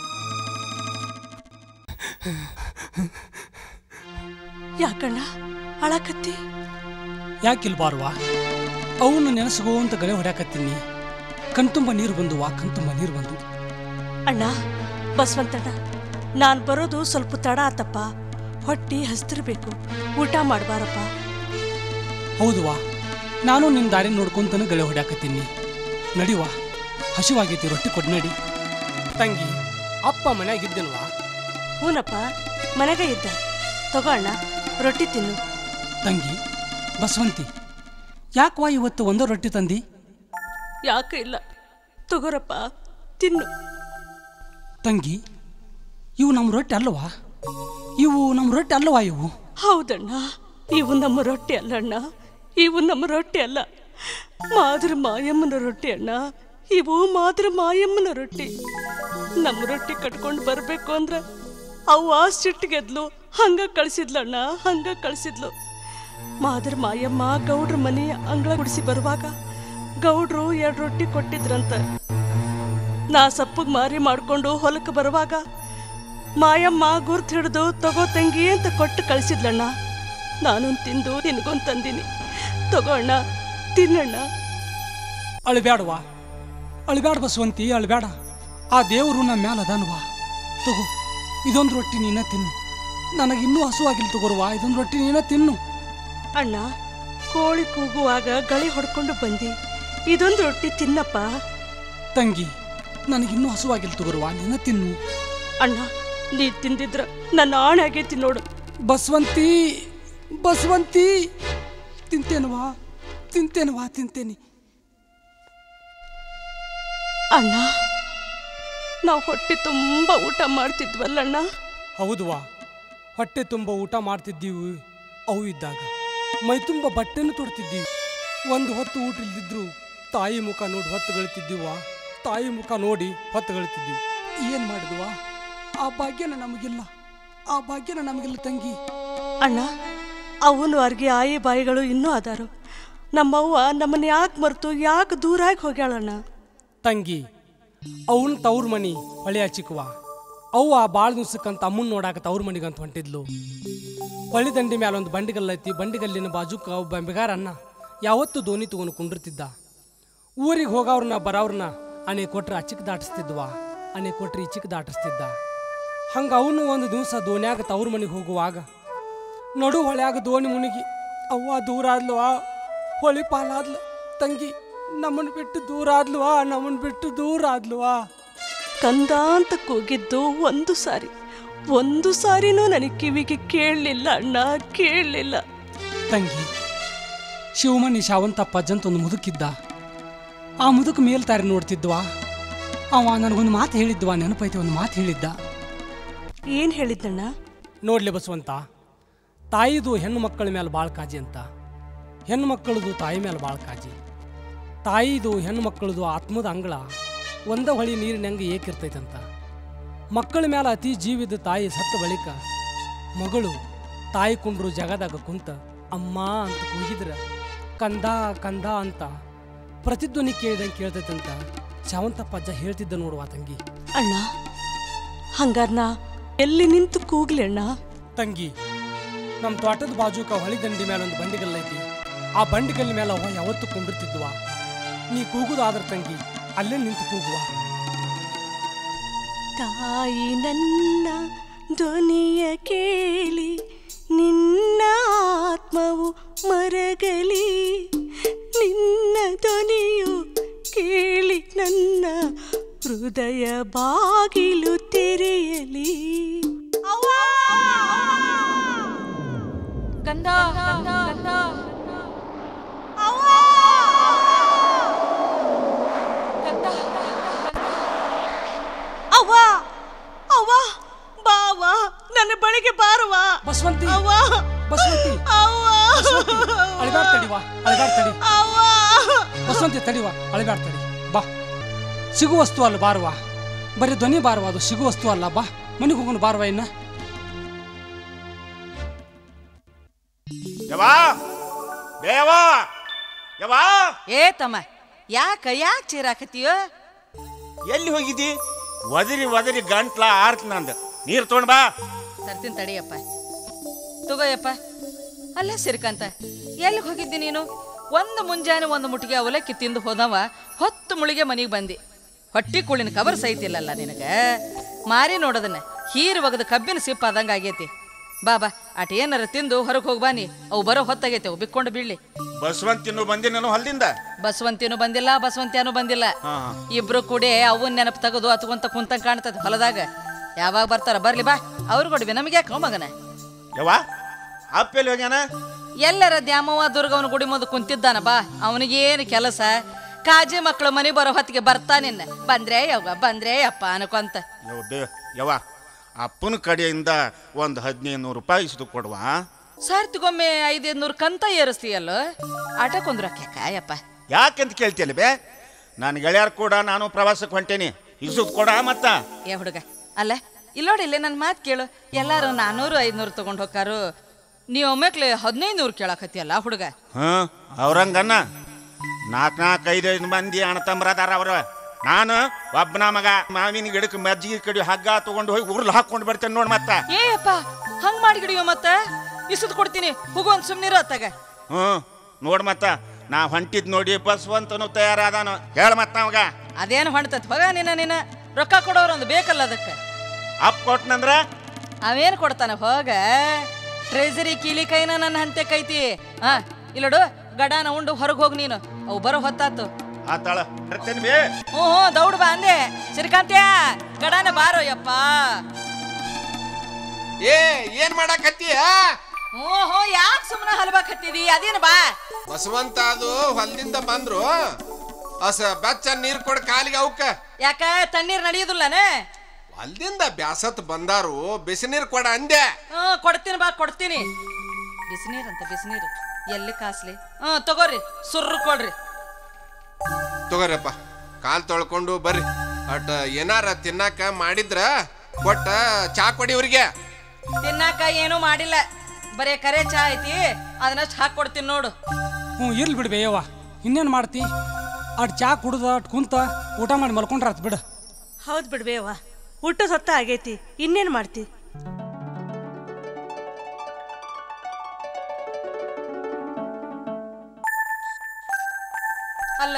ಯಾಕಣ್ಣ ಅಳಕತ್ತಿ ಯಾಕಿಲ್ಬಾರ್ವಾ ಅವನ್ನ ನೆನೆಸ್ಕೋಂತ ಗಳೆ ಹೊಡ್ಯಾಕತ್ತೀನಿ ಕಣ್ತುಂಬ ನೀರು ಬಂದುವಾ ಕಣ್ತುಂಬ ನೀರು ಬಂದು ಅಣ್ಣ ಬಸವಂತಣ್ಣ ನಾನು ಬರೋದು ಸ್ವಲ್ಪ ತಡ ಆತಪ್ಪ ಹೊಟ್ಟಿ ಹಸ್ತಿರ್ಬೇಕು ಊಟ ಮಾಡಬಾರಪ್ಪ ಹೌದುವಾ ನಾನು ನಿನ್ನ ದಾರಿ ನೋಡ್ಕೊಂತನ ಗಳೆ ಹೊಡ್ಯಾಕತ್ತೀನಿ ನಡಿವಾ ಹಸಿವಾಗೈತಿ ರೊಟ್ಟಿ ಕೊಡ್ ನಡಿ ತಂಗಿ ಅಪ್ಪ ಮನ್ಯಾಗಿದ್ದಲ್ವಾ ಹೂನಪ್ಪ ಮನೆಗೆ ಇದ್ದ ತಗೋ ಅಣ್ಣ ರೊಟ್ಟಿ ತಿನ್ನು ತಂಗಿ ಬಸವಂತಿ ಯಾಕವಾ ಇವತ್ತು ಒಂದೋ ರೊಟ್ಟಿ ತಂದಿ ಯಾಕೆ ಇಲ್ಲ ತಗೋರಪ್ಪ ತಿನ್ನು ತಂಗಿ ಇವು ನಮ್ಮ ರೊಟ್ಟಿ ಅಲ್ಲವಾ ಇವು ನಮ್ಮ ರೊಟ್ಟಿ ಅಲ್ಲವಾ ಇವು ಹೌದಣ್ಣ ಇವು ನಮ್ಮ ರೊಟ್ಟಿ ಅಲ್ಲಣ್ಣ ಇವು ನಮ್ಮ ರೊಟ್ಟಿ ಅಲ್ಲ ಮಾದ್ರ ಮಾಯಮ್ಮನ ರೊಟ್ಟಿ ಅಣ್ಣ ಇವು ಮಾದ್ರ ಮಾಯಮ್ಮನ ರೊಟ್ಟಿ ನಮ್ಮ ರೊಟ್ಟಿ ಕಟ್ಕೊಂಡು ಬರಬೇಕು ಅಂದ್ರೆ ಅವ್ವ ಸಿಟ್ಟಿಗೆದ್ಲು ಹಂಗ ಕಳಿಸಿದ್ಲಣ್ಣ ಹಂಗ ಕಳಿಸಿದ್ಲು ಮಾದ್ರ ಮಾಯಮ್ಮ ಗೌಡ್ರ ಮನೆ ಅಂಗಳ ಗುಡಿಸಿ ಬರುವಾಗ ಗೌಡ್ರು ಎರಡು ರೊಟ್ಟಿ ಕೊಟ್ಟಿದ್ರಂತ ನಾ ಸಪ್ಪಗ್ ಮಾರಿ ಮಾಡ್ಕೊಂಡು ಹೊಲಕ್ಕೆ ಬರುವಾಗ ಮಾಯಮ್ಮ ಗುರ್ತು ಹಿಡಿದು ತಗೋ ತಂಗಿ ಅಂತ ಕೊಟ್ಟು ಕಳಿಸಿದ್ಲಣ್ಣ ನಾನು ತಿಂದು ನಿನಗೊಂದು ತಂದೀನಿ ತಗೋ ಅಣ್ಣ ತಿನ್ನಣ್ಣ ಅಳಬ್ಯಾಡವಾ ಅಳಬ್ಯಾಡ ಬಸವಂತಿ ಅಳಬ್ಯಾಡ ಆ ದೇವರು ನಮ್ಮ ಮ್ಯಾಲ ಅದಾನವಾ ತಗೋ ಇದೊಂದು ರೊಟ್ಟಿ ನೀನ ತಿನ್ನು ನನಗಿನ್ನೂ ಹಸುವಾಗಿಲ್ಲ ತಗೋರ್ವಾ ಇದೊಂದು ರೊಟ್ಟಿ ನೀನ ತಿನ್ನು ಅಣ್ಣ ಕೋಳಿ ಕೂಗುವಾಗ ಗಳಿ ಹೊಡ್ಕೊಂಡು ಬಂದಿ ಇದೊಂದು ರೊಟ್ಟಿ ತಿನ್ನಪ್ಪ ತಂಗಿ ನನಗಿನ್ನೂ ಹಸುವಾಗಿಲ್ಲ ತಗೋರ್ವಾ ನೀನ ತಿನ್ನು ಅಣ್ಣ ನೀ ತಿಂದಿದ್ರ ನನ್ನ ಆಣೆ ಆಗೈತಿ ನೋಡು ಬಸವಂತಿ ಬಸವಂತಿ ತಿಂತೇನವಾ ತಿಂತೇನವಾ ತಿಂತೇನಿ ಅಣ್ಣ ನಾವು ಹೊಟ್ಟೆ ತುಂಬ ಊಟ ಮಾಡ್ತಿದ್ವಲ್ಲಣ್ಣ ಹೌದುವಾ ಹೊಟ್ಟೆ ತುಂಬ ಊಟ ಮಾಡ್ತಿದ್ದೀವಿ ಅವು ಇದ್ದಾಗ ಮೈ ತುಂಬ ಬಟ್ಟೆನೂ ತೊಡ್ತಿದ್ದೀವಿ ಒಂದು ಹೊತ್ತು ಊಟ ಇಲ್ದಿದ್ರು ತಾಯಿ ಮುಖ ನೋಡಿ ಹೊತ್ತುಗಳಿತಿದ್ದೀವ ತಾಯಿ ಮುಖ ನೋಡಿ ಹೊತ್ತುಗಳಿತಿದ್ದೀವಿ ಏನು ಮಾಡಿದ್ವಾ ಆ ಭಾಗ್ಯನ ನಮಗಿಲ್ಲ ಆ ಭಾಗ್ಯನ ನಮಗಿಲ್ಲ ತಂಗಿ ಅಣ್ಣ ಅವನು ಅರ್ಗೆ ಆಯಿ ಬಾಯಿಗಳು ಇನ್ನೂ ಅದಾರು ನಮ್ಮವ್ವ ನಮ್ಮನ್ನ ಯಾಕೆ ಮರೆತು ಯಾಕೆ ದೂರಾಗಿ ಹೋಗ್ಯಾಳಣ್ಣ ತಂಗಿ ಅವನ್ ತವ್ರ ಮನಿ ಹೊಳೆ ಹಚ್ಚಿಕವ ಅವ್ವ ಭಾಳ ದಿವ್ಸಕ್ಕಂತ ಅಮ್ಮನ್ ನೋಡಾಕ ತವ್ರ ಮನಿಗಂತ ಹೊಂಟಿದ್ಲು ಹೊಳಿ ದಂಡಿ ಮ್ಯಾಲ ಒಂದು ಬಂಡಿಗಲ್ಲ ಐತಿ ಬಂಡಿಗಲ್ಲಿನ ಬಾಜುಕ ಒಬ್ಬ ಬೆಗಾರ ಅಣ್ಣ ಯಾವತ್ತೂ ದೋಣಿ ತಗೊಂಡು ಕುಂಡಿರ್ತಿದ್ದ ಊರಿಗೆ ಹೋಗವ್ರನ್ನ ಬರೋವ್ರನ್ನ ಅಣೆ ಕೊಟ್ರೆ ಅಚ್ಚಿಕ್ ದಾಟಿಸ್ತಿದ್ವ ಅಣೆ ಕೊಟ್ರೆ ಇಚ್ಚಿಕ್ ದಾಟಿಸ್ತಿದ್ದ ಹಂಗ ಅವನು ಒಂದು ದಿವಸ ದೋಣ್ಯಾಗ ತವ್ರ ಮನೆಗೆ ಹೋಗುವಾಗ ನಡು ಹೊಳ್ಯಾಗ ದೋಣಿ ಮುಳುಗಿ ಅವ್ವ ದೂರ ಆದ್ಲವಾ ಹೊಳಿ ಪಾಲಾದ್ಲ ತಂಗಿ ನಮ್ಮನ್ನು ಬಿಟ್ಟು ದೂರ ಆದ್ಲವಾ ನಮ್ಮನ್ನು ಬಿಟ್ಟು ದೂರ ಆದ್ಲವಾ ಕಂದ ಅಂತ ಕೂಗಿದ್ದು ಒಂದು ಸಾರಿ ಒಂದು ಸಾರಿನೂ ನನಗೆ ಕಿವಿಗೆ ಕೇಳಲಿಲ್ಲ ಅಣ್ಣ ಕೇಳಲಿಲ್ಲ ತಂಗಿ ಶಿವಮಣಿ ಶಾವಂತಪ್ಪ ಅಜ್ಜಂತ ಒಂದು ಮುದುಕಿದ್ದ ಆ ಮುದುಕ ಮೇಲ್ತಾರೆ ನೋಡ್ತಿದ್ವಾ ಅವ ನನಗೊಂದು ಮಾತು ಹೇಳಿದ್ವಾ ನೆನಪೈತೆ ಒಂದು ಮಾತು ಹೇಳಿದ್ದ ಏನು ಹೇಳಿದ್ದಣ್ಣ ನೋಡ್ಲಿ ಬಸವಂತ ತಾಯಿದು ಹೆಣ್ಣು ಮಕ್ಕಳ ಮೇಲೆ ಭಾಳ ಕಾಜಿ ಅಂತ ಹೆಣ್ಣು ಮಕ್ಕಳದು ತಾಯಿ ಮೇಲೆ ಭಾಳ ಕಾಜಿ ತಾಯಿದು ಹೆಣ್ಣು ಮಕ್ಕಳದು ಆತ್ಮದ ಅಂಗಳ ಒಂದ ಹೊಳಿ ನೀರಿನಂಗೆ ಏಕಿರ್ತೈತಂತ ಮಕ್ಕಳ ಮೇಲೆ ಅತಿ ಜೀವಿದ ತಾಯಿ ಸತ್ತ ಬಳಿಕ ಮಗಳು ತಾಯಿ ಕುಂಡ್ರು ಜಗದಾಗ ಕುಂತ ಅಮ್ಮ ಅಂತ ಕೂಗಿದ್ರ ಕಂದ ಕಂದ ಅಂತ ಪ್ರತಿಧ್ವನಿ ಕೇಳಿದಂಗೆ ಕೇಳ್ತೈತಂತ ಶಾವಂತಪ್ಪ ಅಜ್ಜ ಹೇಳ್ತಿದ್ದ ನೋಡುವ ತಂಗಿ ಅಣ್ಣ ಹಂಗಾರ ನಾ ಎಲ್ಲಿ ನಿಂತು ಕೂಗ್ಲಿ ಅಣ್ಣ ತಂಗಿ ನಮ್ಮ ತೋಟದ ಬಾಜುಕ ಹೊಳಿ ದಂಡಿ ಮೇಲೆ ಒಂದು ಬಂಡಿಗಲ್ಲ ಐತಿ ಆ ಬಂಡಿಗಲ್ಲ ಮೇಲೆ ಅವ ಯಾವತ್ತು ಕುಂಡಿರ್ತಿದ್ವ ನೀ ಕೂಗುದಾದ್ರ ತಂಗಿ ಅಲ್ಲೇ ನಿಂತು ಕೂಗುವ ತಾಯಿ ನನ್ನ ಧ್ವನಿಯ ಕೇಳಿ ನಿನ್ನ ಆತ್ಮವು ಮರಗಲಿ ನಿನ್ನ ಧ್ವನಿಯು ಕೇಳಿ ನನ್ನ ಹೃದಯ ಬಾಗಿಲು ತೆರೆಯಲಿ ಗಂಧ ಗಂಧ ಅವ್ವ ಅವ್ವ ಬಾವ ನನ್ನ ಬಳಿಗೆ ಬಾರವ ಬಸವಂತಿ ಅವ್ವ ಬಸವಂತಿ ಅವ್ವ ಅಳಿಬ್ಯಾಡ ತಡಿವಾ ಅಳಿಬ್ಯಾಡ ತಡಿ ಅವ್ವ ಬಸವಂತಿ ತಡಿವಾ ಅಳಿಬ್ಯಾಡ ತಡಿ ಬಾ ಸಿಗು ವಸ್ತು ಅಲ್ಲ ಬಾರವಾ ಬರೀ ಧ್ವನಿ ಬಾರವಾ ಅದು ಸಿಗು ವಸ್ತು ಅಲ್ಲ ಬಾ ಮನೆಗೆ ಹೋಗೋಣ ಬಾರವಾ ಇನ್ನ ಯವಾ ದೇವಾ ಯವಾ ಏ ತಮ್ಮ ಯಾಕ ಯಾಕೆ ಚೀರಾಕತ್ತೀಯೋ ಎಲ್ಲಿ ಹೋಗಿದ್ದಿ ಒದರಿ ಒದರಿ ಗಂಟ್ಲ ಆರ್ತ್ ನಂದು ನೀರು ತೊಗೊಂಡ್ ಬಾ ತರ್ತೀನಿ ತಡಿಯಪ್ಪ ತಗೋಯಪ್ಪ ಅಲ್ಲ ಸಿರ್ಕಂತ ಎಲ್ಲಿಗೆ ಹೋಗಿದ್ದಿ ನೀನು ಒಂದು ಮುಂಜಾನೆ ಒಂದು ಮುಟ್ಟಿಗೆ ಅವಲಕ್ಕಿ ತಿಂದು ಹೋದವ ಹೊತ್ತು ಮುಳಿಗೆ ಮನೆಗೆ ಬಂದಿ ಹೊಟ್ಟಿ ಕುಳಿನ ಕವರ್ ಸೈತಿಲ್ಲಲ್ಲ ನಿನಗೆ ಮಾರಿ ನೋಡೋದನ್ನ ಹೀರಿ ಒಗದ ಕಬ್ಬಿನ ಸಿಪ್ಪ ಆದಂಗೆ ಆಗೈತಿ ಬಾ ಬಾ ಆಟ ಏನಾರ ತಿಂದು ಹೊರಗೆ ಹೋಗಿ ಬಾನಿ ಅವು ಬರೋ ಹೊತ್ತಾಗೈತೆ ಅವು ಬಿಕ್ಕೊಂಡು ಬೀಳ್ಲಿ ಬಸವಂತಿನ್ನು ಬಂದಿ ನಾನು ಹೊಲ್ದಿಂದ ಬಸವಂತಿನೂ ಬಂದಿಲ್ಲ ಬಸವಂತಿಯಾನು ಬಂದಿಲ್ಲ ಹಾ ಹಾ ಇಬ್ರು ಕೂಡಿ ಅವನ್ ನೆನಪು ತೆಗೆದು ಅತ್ಕೊಂತ ಕುಂತಂಗ್ ಕಾಣ್ತದ ಹೊಲದಾಗ ಯಾವಾಗ ಬರ್ತಾರ ಬರ್ಲಿ ಬಾ ಅವ್ರು ಕೊಡ್ವಿ ನಮಗೆ ಯಾಕೆ ಮಗನ ಯವ್ವ ಅಪ್ಪೆಲ್ಲಿ ಹೋಗ್ಯಾನ ಎಲ್ಲರ ದ್ಯಾಮವ್ವ ದುರ್ಗವನ ಗುಡಿ ಮುಂದೆ ಕುಂತಿದ್ದಾನ ಬಾ ಅವನಿಗೇನು ಕೆಲಸ ಕಾಜಿ ಮಕ್ಕಳು ಮನೆ ಬರೋ ಹೊತ್ತಿಗೆ ಬರ್ತಾನಿನ್ನ ಬಂದ್ರೆ ಯವ್ವ ಬಂದ್ರೆ ಅಪ್ಪ ಅನ್ಕೊಂತ ಯವ್ವ ಬೇ ಯವ್ವ ಅಪ್ಪನ ಕಡೆಯಿಂದ ಒಂದು ಹದಿನೈದು ನೂರು ರೂಪಾಯಿ ಇಷ್ಟು ಕೊಡುವ ಸಾರ್ತಿಗೊಮ್ಮೆ ಐದೈದು ನೂರು ಕಂತ ಏರಿಸ್ತೀಯಲ್ಲ ಆಟ ಕುಂದ್ರಕ್ಕೆ ಕಾಯಪ್ಪ ಯಾಕೆಂತ ಕೇಳ್ತಿಯಲ್ಲ ಬೇ ನಾನು ಗೆಳೆಯರು ಕೂಡ ನಾನು ಪ್ರವಾಸಕ್ಕೆ ಹೊಂಟೇನಿ ಇಸುದ್ ಕೊಡ ಮತ್ತ ಏ ಹುಡುಗ ಅಲ್ಲ ಇಲ್ಲೋಡಿ ಇಲ್ಲೇ ನನ್ನ ಮಾತು ಕೇಳು ಎಲ್ಲಾರು ನಾನ್ನೂರು ಐದ್ನೂರು ತಗೊಂಡು ಹೋಗಾರು ನೀವು ಒಮ್ಮೆಕ್ಲೆ ಹದಿನೈದು ನೂರು ಕೇಳಕತ್ತಿಯಲ್ಲ ಹುಡುಗ ಹ್ಞೂ ಅವ್ರಂಗನ್ನ ನಾಲ್ಕು ನಾಲ್ಕು ಐದೈದು ಮಂದಿ ಅಣ್ಣ ತಮ್ಮರದಾರ ಅವ್ರ ನಾನು ಒಬ್ಬನ ಮಗ ಮಾವಿನ ಗಿಡಕ್ಕೆ ಮಜ್ಜಿಗೆ ಕಡಿ ಹಗ್ಗ ತಗೊಂಡು ಹೋಗಿ ಉರ್ಲು ಹಾಕೊಂಡು ಬರ್ತೇನೆ ನೋಡಿ ಮತ್ತ ಏಯಪ್ಪ ಹಂಗ್ ಮಾಡಿಗಿಡಿಯೋ ಮತ್ತ ಇಸದ್ ಕೊಡ್ತೀನಿ ಹೋಗುವಂತ ಸುಮ್ನಿರೋ ಅತ್ತಾಗ ಹ್ಞೂ ನೋಡ್ ಮತ್ತ ನಾ ಹೊಂಟಿದ್ ನೋಡಿ ಬಸ್ವಂತನು ತಯಾರಾದಾನು ಹೇಳ ಮತ್ತ ಅವಾಗ ಅದೇನು ಹೊಣ್ತತ್ ಹೋಗ ನಿನ್ನ ನಿನ್ನ ರೊಕ್ಕ ಕೊಡೋರು ಒಂದು ಬೇಕಲ್ಲ ಅದಕ್ಕೆ ಅಪ್ ಕೊಟ್ನಂದ್ರ ಅವೇನು ಕೊಡ್ತಾನ ಹೋಗ ಟ್ರೆಜರಿ ಕೀಲಿ ಕೈನ ನನ್ನ ಹಂತೆ ಕೈತಿ ಹಾ ಇಲ್ಲಡು ಗಡಾನ ಉಂಡು ಹೊರಗೆ ಹೋಗಿ ನೀನು ಅವು ಬರೋ ಹೊತ್ತಾತು ಆತಾಳ ಬರ್ತೇನೆ ಬೇ ಹ್ಞೂ ಹ್ಞೂ ದೌಡ್ ಬಾ ಅಂದೆ ಶ್ರೀಕಾಂತ್ಯ ಗಡಾನ ಬಾರೋ ಯಪ್ಪ ಏ ಏನ್ ಮಾಡಾಕತ್ತೀಯ ಹ್ಞೂ ಹ್ಞೂ ಯಾಕೆ ಸುಮ್ಮನೆ ಹಲ್ಬಾಕತ್ತಿದಿ ಅದೇನು ಬಾ ಬಸವಂತ ಅದು ಹೊಲದಿಂದ ಬಂದ್ರು ಅಸ ಬೆಚ್ಚ ನೀರ್ ಕೊಡ್ ಕಾಲಿಗೆ ಅವಕ್ಕ ಯಾಕ ತಣ್ಣೀರ್ ನಡೆಯುದಿಲ್ಲನೆ ಹೊಲದಿಂದ ಬ್ಯಾಸತ್ ಬಂದಾರು ಬಿಸಿನೀರ್ ಕೊಡ ಅಂದೆ ಹ್ಞೂ ಕೊಡ್ತೀನಿ ಬಾ ಕೊಡ್ತೀನಿ ಬಿಸಿನೀರು ಅಂತ ಬಿಸಿನೀರು ಎಲ್ಲಿ ಕಾಸ್ಲಿ ಹ್ಞೂ ತಗೋರಿ ಸುರ್ರು ಕೊಡ್ರಿ ತಗೋರಪ್ಪ ಕಾಲ್ ತೊಳ್ಕೊಂಡು ಬರ್ರಿ ಅಟ್ ಏನಾರ ತಿನ್ನಾಕ ಮಾಡಿದ್ರ ಕೊಟ್ಟ ಚಾ ಕೊಡಿ ಇವ್ರಿಗೆ ತಿನ್ನಾಕ ಏನೂ ಮಾಡಿಲ್ಲ ಬರೇ ಕರೆ ಚಾ ಐತಿ ಅದನ್ನಷ್ಟು ಹಾಕಿ ಕೊಡ್ತೀನಿ ನೋಡು ಹ್ಞೂ ಇರ್ಲಿ ಬಿಡು ಬೇಯವ್ವ ಇನ್ನೇನು ಮಾಡ್ತಿ ಅಟ್ ಚಾ ಕುಡ್ದ ಅಟ್ ಕುಂತ ಊಟ ಮಾಡಿ ಮಲ್ಕೊಂಡ್ರ ಆತ್ ಬಿಡು ಹೌದು ಬಿಡ್ಬೇವ ಊಟದ ಹೊತ್ತ ಆಗೈತಿ ಇನ್ನೇನು ಮಾಡ್ತಿ ಅಲ್ಲ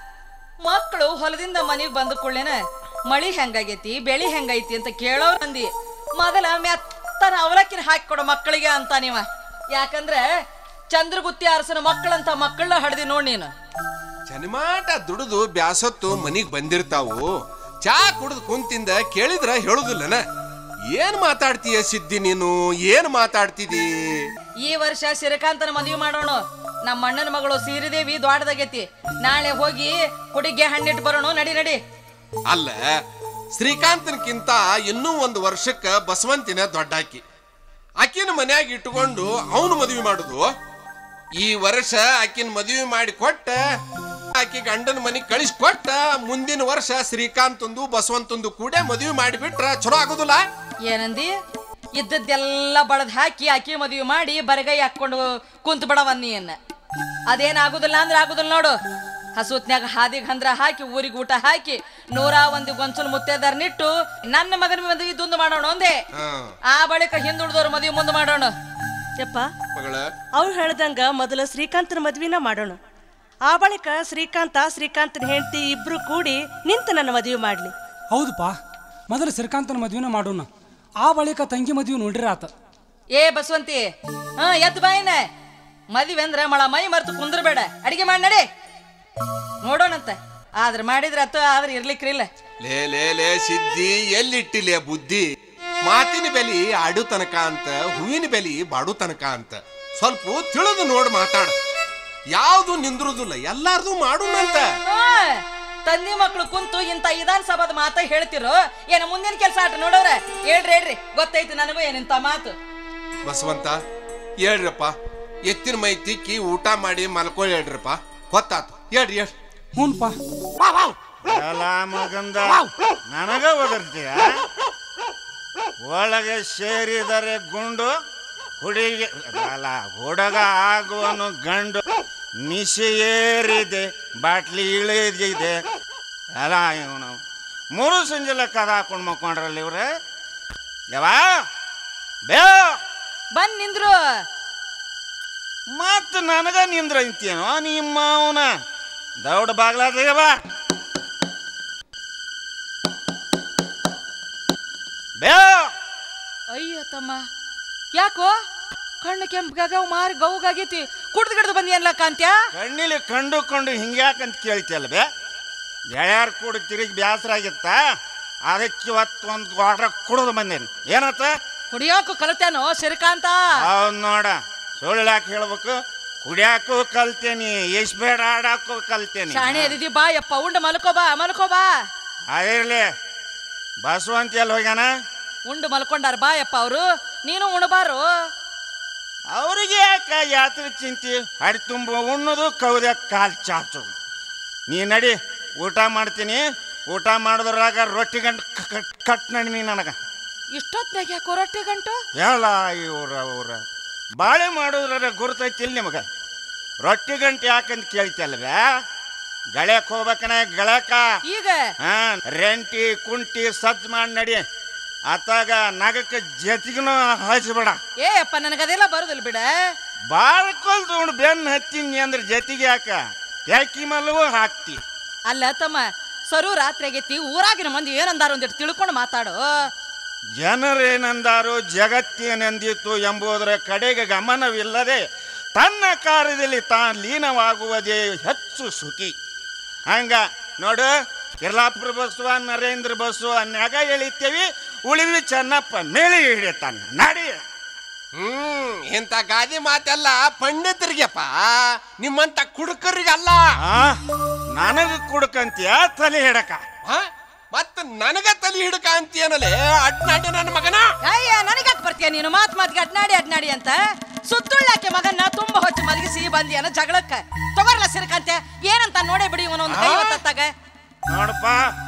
ಮಕ್ಕಳು ಹೊಲದಿಂದ ಮನೆಗೆ ಬಂದ ಕೂಡಲೇನ ಮಳಿ ಹೆಂಗಾಗೈತಿ ಬೆಳಿ ಹೆಂಗೈತಿ ಅಂತ ಕೇಳೋರ್ ಅಂದಿ ಮೊದಲ ಮೆತ್ತನ ಅವಲಕ್ಕಿನ ಹಾಕಿ ಕೊಡೋ ಮಕ್ಕಳಿಗೆ ಅಂತ ನೀವ ಯಾಕಂದ್ರೆ ಚಂದ್ರಗುತ್ತಿ ಅರಸನ ಮಕ್ಕಳಂತ ಮಕ್ಕಳನ್ನ ಹಡ್ದಿ ನೋಡ್ ನೀನು ಜನಿಮಾಟ ದುಡಿದು ಬ್ಯಾಸತ್ತು ಮನಿಗ್ ಬಂದಿರ್ತಾವು ಚಾ ಕುಡಿದು ಕುಂತಿಂದ ಕೇಳಿದ್ರ ಹೇಳುದಿಲ್ಲನ ಏನ್ ಮಾತಾಡ್ತೀಯ ಸಿದ್ದಿ ನೀನು ಏನ್ ಮಾತಾಡ್ತಿದಿ ಈ ವರ್ಷ ಸಿರಕಾಂತನ ಮದುವೆ ಮಾಡೋಣ ನಮ್ಮ ಅಣ್ಣನ ಮಗಳು ಸೀರಿದೇವಿ ದ್ವಾಡದಾಗೈತಿ ನಾಳೆ ಹೋಗಿ ಕುಡಿಗೆ ಹಣ್ಣಿಟ್ಟು ಬರೋಣ ನಡಿ ನಡಿ ಅಲ್ಲ ಶ್ರೀಕಾಂತನ್ಕಿಂತ ಇನ್ನೂ ಒಂದು ವರ್ಷಕ್ಕ ಬಸವಂತಿನ ದೊಡ್ಡಾಕಿ ಆಕಿನ ಮನ್ಯಾಗ ಇಟ್ಕೊಂಡು ಅವನು ಮದುವೆ ಮಾಡುದು ಈ ವರ್ಷ ಆಕಿನ ಮದುವೆ ಮಾಡಿ ಕೊಟ್ಟ ಆಕಿ ಗಂಡನ ಮನೆಗೆ ಕಳಿಸಿ ಕೊಟ್ಟ ಮುಂದಿನ ವರ್ಷ ಶ್ರೀಕಾಂತಂದು ಬಸವಂತಂದು ಕೂಡ ಮದುವೆ ಮಾಡಿಬಿಟ್ರ ಚಲೋ ಆಗುದಿಲ್ಲ ಏನಂದಿ ಇದ್ದದ್ದೆಲ್ಲ ಬಳದ್ ಹಾಕಿ ಆಕಿ ಮದುವೆ ಮಾಡಿ ಬರಗೈ ಹಾಕೊಂಡು ಕುಂತ ಬಿಡವನ್ನಿಯನ್ನ ಅದೇನಾಗುದಿಲ್ಲ ಅಂದ್ರೆ ಆಗುದಿಲ್ಲ ನೋಡು ಹಸುತ್ನ್ಯಾಗ ಹಾದಿಗೆ ಹಂದ್ರ ಹಾಕಿ ಊರಿಗೆ ಊಟ ಹಾಕಿ ನೂರ ಒಂದು ಗೊಂಚಲು ಮುತ್ತೇದಾರ್ನಿಟ್ಟು ನನ್ನ ಮಗನ ಮದುವೆ ದುಂದು ಮಾಡೋಣ ಒಂದೇ ಹಾ ಆ ಬಳಿಕ ಹಿಂದುಳಿದವ್ರ ಮದುವೆ ಮುಂದೆ ಮಾಡೋಣ ಯಪ್ಪ ಮಗಳ ಅವ್ರು ಹೇಳ್ದಂಗ ಮೊದಲು ಶ್ರೀಕಾಂತನ ಮದ್ವಿನ ಮಾಡೋಣ ಆ ಬಳಿಕ ಶ್ರೀಕಾಂತ ಶ್ರೀಕಾಂತನ ಹೆಂಡತಿ ಇಬ್ರು ಕೂಡಿ ನಿಂತು ನನ್ನ ಮದುವೆ ಮಾಡ್ಲಿ ಹೌದಪ್ಪ ಮೊದಲು ಶ್ರೀಕಾಂತನ ಮದ್ವೆನ ಮಾಡೋಣ ಆ ಬಳಿಕ ತಂಗಿ ಮದ್ವೆ ನೋಡ್ರಿ ಆತ ಏ ಬಸವಂತಿ ಹಾ ಎದ್ದು ಬಾಯಿನ ಮದುವೆ ಅಂದ್ರೆ ಮಳ ಮೈ ಮರ್ತು ಕುಂದ್ರಬೇಡ ಅಡಿಗೆ ಮಾಡಿ ನಡಿ ನೋಡೋಣಂತ ಆದ್ರೆ ಮಾಡಿದ್ರೆ ಅತ್ತ ಆದ್ರೆ ಇರ್ಲಿಕ್ರಿಲ್ಲ ಲೇ ಲೇ ಲೇ ಸಿದ್ದಿ ಎಲ್ಲಿಟ್ಟಿಲೆ ಬುದ್ಧಿ ಮಾತಿನ ಬೆಲಿ ಆಡು ತನಕ ಅಂತ ಹೂವಿನ ಬೆಲಿ ಬಾಡು ತನಕ ಅಂತ ಸ್ವಲ್ಪ ತಿಳಿದು ನೋಡಿ ಮಾತಾಡ ಯಾವುದು ನಿಂದ್ರುದಿಲ್ಲ ಎಲ್ಲಾರ್ದು ಮಾಡೋಣಂತ ಹಾ, ತಂದೆ ಮಕ್ಕಳು ಕುಂತು ಇಂಥ ವಿಧಾನಸಭಾದ ಮಾತ ಹೇಳ್ತಿರೋ ಏನ ಮುಂದಿನ ಕೆಲಸ ಆಟ ನೋಡೋರ ಹೇಳ್ರಿ ಹೇಳ್ರಿ ಗೊತ್ತೈತಿ ನನಗೂ ಏನಿಂತ ಮಾತು ಬಸವಂತ ಹೇಳ್ರಪ್ಪ ಎತ್ತಿನ ಮೈ ತಿಕ್ಕಿ ಊಟ ಮಾಡಿ ಮಲ್ಕೊಳ್ಳಿ ಹೇಳ್ರಪ್ಪ ಹೊತ್ತಾತು ಹೇಳ್ರಿ ಹೇಳ್ರಿ ಹ್ಞೂನ್ಪ ಎಲ್ಲ ಮಗಂದ ನನಗ ಒದರ್ತೀಯ ಒಳಗೆ ಸೇರಿದರೆ ಗುಂಡು ಹುಡುಗಿ ಅಲ್ಲ ಹುಡುಗ ಆಗುವನು ಗಂಡು ನಿಶೆ ಏರಿದೆ ಬಾಟ್ಲಿ ಇಳಿದಿದೆ ಎಲ್ಲ ಇವನು ಮೂರು ಸಂಜೆಲ್ಲ ಕದ ಹಾಕೊಂಡು ಮಕ್ಕೊಂಡ್ರಲ್ಲ ಇವ್ರೆ ಯಾವ ಬೇ ಬಂದ್ ನಿಂದ್ರು ಮತ್ತ ನನಗ ನಿಂದ್ರ ಅಂತೀನೋ ನಿಮ್ಮ ಅವನ ದೌಡ ಬಾಗ್ಲಾದ ಬಾ ಬೇ ಅಯ್ಯೋ ತಮ್ಮ ಯಾಕೋ ಕಣ್ಣು ಕೆಂಪಗಾಗ ಮಾರಿ ಗೌಗಾಗೈತಿ ಕುಡ್ದು ಗಿಡ್ದು ಬಂದಿಯನ್ಲ ಕಾಂತ್ಯ ಕಣ್ಣಿಲಿ ಕಂಡು ಕಂಡು ಹಿಂಗ್ಯಾಕಂತ ಕೇಳ್ತಿಯಲ್ಲ ಬೇ ಗೆಳೆಯಾರ ಕೂಡ ತಿರುಗಿ ಬ್ಯಾಸರ ಆಗಿತ್ತ ಅದಕ್ಕೆ ಇವತ್ತು ಒಂದು ವಾಟ್ರ ಕುಡಿದು ಬಂದೇನಿ ಏನತ್ತ ಕುಡಿಯೋಕು ಕಲಿತೇನೋ ಶ್ರೀಕಾಂತ ಅವ್ನು ನೋಡ ಸುಳ್ಳು ಯಾಕೆ ಹೇಳ್ಬೇಕು ಕುಡಿಯಾಕು ಕಲ್ತೇನಿ ಬೇಡ ಆಡಾಕು ಕಲ್ತೇನಿ ಶಾಣೆ ಅದಿದಿ ಬಾ ಯಪ್ಪ ಉಂಡು ಮಲ್ಕೋ ಬಾ ಮಲ್ಕೋ ಬಾ ಅದಿರ್ಲಿ ಬಸವಂತ ಎಲ್ಲಿ ಹೋಗ್ಯಾನ ಉಂಡು ಮಲ್ಕೊಂಡಾರ ಬಾ ಯಪ್ಪ ಅವರು ನೀನು ಉಣಬಾರು ಅವ್ರಿಗೆ ಯಾಕೆ ಯಾತ್ರೆ ಚಿಂತಿ ಹಡಿ ತುಂಬ ಉಣ್ಣೋದು ಕೌದ ಕಾಲು ಚಾಚೋದು ನೀ ನಡಿ ಊಟ ಮಾಡ್ತೀನಿ ಊಟ ಮಾಡಿದ್ರಾಗ ರೊಟ್ಟಿ ಗಂಟು ಕಟ್ ನಡಿ ನೀ ನನಗೆ ಇಷ್ಟೊತ್ನಾಗ ಯಾಕೋ ರೊಟ್ಟಿ ಗಂಟು ಹೇಳ ಇವ್ರ ಅವ್ರ ಬಾಳೆ ಮಾಡೋದ್ರ ಗುರ್ತೈತಿಲ್ಲ ನಿಮಗೆ ರೊಟ್ಟಿ ಗಂಟೆ ಯಾಕಂತ ಕೇಳ್ತಿಲ್ವೇ ಗಳಕ್ ಹೋಗ್ಬೇಕನ ಗಳಕ ಈಗ ಹಾ ರೆಂಟಿ ಕುಂಟಿ ಸಜ್ಜು ಮಾಡಿ ನಡಿ ಅತ್ತಾಗ ನಗಕ್ಕೆ ಜತಿಗೂ ಹಚ್ಬೇಡ ಏ ಅಪ್ಪ ನನಗದೆಲ್ಲ ಬರುದಿಲ್ಲ ಬಿಡ ಬಾಳ ಕೊಲ್ ತಗೊಂಡು ಬೆನ್ನು ಹತ್ತೀನಿ ಅಂದ್ರೆ ಜತಿಗೆ ಯಾಕ ಯಾಕಿ ಮಲ್ಲವೂ ಹಾಕ್ತಿ ಅಲ್ಲ ತಮ್ಮ ಸರು ರಾತ್ರಿ ಆಗೈತಿ ಊರಾಗಿನ ಮಂದಿ ಏನಂದಾರ ಒಂದಿಟ್ಟು ತಿಳ್ಕೊಂಡು ಮಾತಾಡು ಜನರೇನೆಂದಾರು ಜಗತ್ತೇನೆಂದಿತ್ತು ಎಂಬುದರ ಕಡೆಗೆ ಗಮನವಿಲ್ಲದೆ ತನ್ನ ಕಾರ್ಯದಲ್ಲಿ ತಾನು ಲೀನವಾಗುವುದೇ ಹೆಚ್ಚು ಸುಖಿ ಹಂಗ ನೋಡು ಕಿರ್ಲಾಪುರ ಬಸ್ವ ನರೇಂದ್ರ ಬಸ್ಸು ಅನ್ಯಾಗ ಎಳಿತೇವಿ ಉಳಿವಿ ಚೆನ್ನಪ್ಪ ಮೇಳಿ ಹಿಡಿತಾನ ನಡಿ ಹ್ಮ್ ಇಂಥ ಗಾದಿ ಮಾತೆಲ್ಲ ಪಂಡಿತರಿಗೆಪ್ಪ ನಿಮ್ಮಂತ ಕುಡುಕರಿಗಲ್ಲ ಆ ನನಗ ಕುಡ್ಕಂತೀಯ ತಲೆ ಹಿಡಕ ಆ? ಮತ್ತ ನನಗ ತಲಿ ಹಿಡ್ಕ ಅಂತೀಯನಲೇ ಅಡ್ನಾಡಿ ನನ್ನ ಮಗನ ಅಯ್ಯ ನನಗಾಕ್ ಬರ್ತೀಯ ನೀನು ಮಾತ್ ಮಾತಿಗೆ ಅಡ್ನಾಡಿ ಅಡ್ನಾಡಿ ಅಂತ ಸುತ್ತುಳ್ಳಾಕೆ ಮಗನ್ನ ತುಂಬಾ ಹೊತ್ತು ಮಲಗಿಸಿ ಬಂದಿಯನ ಜಗಳಕ್ಕ ತಗೋರ್ಲ ಸಿರಕಂತೆ ಏನಂತ ನೋಡೇ ಬಿಡಿ ಇವನ ಒಂದು ಕೈ ಒತ್ತತ್ತಾಗ ನೋಡಪ್ಪ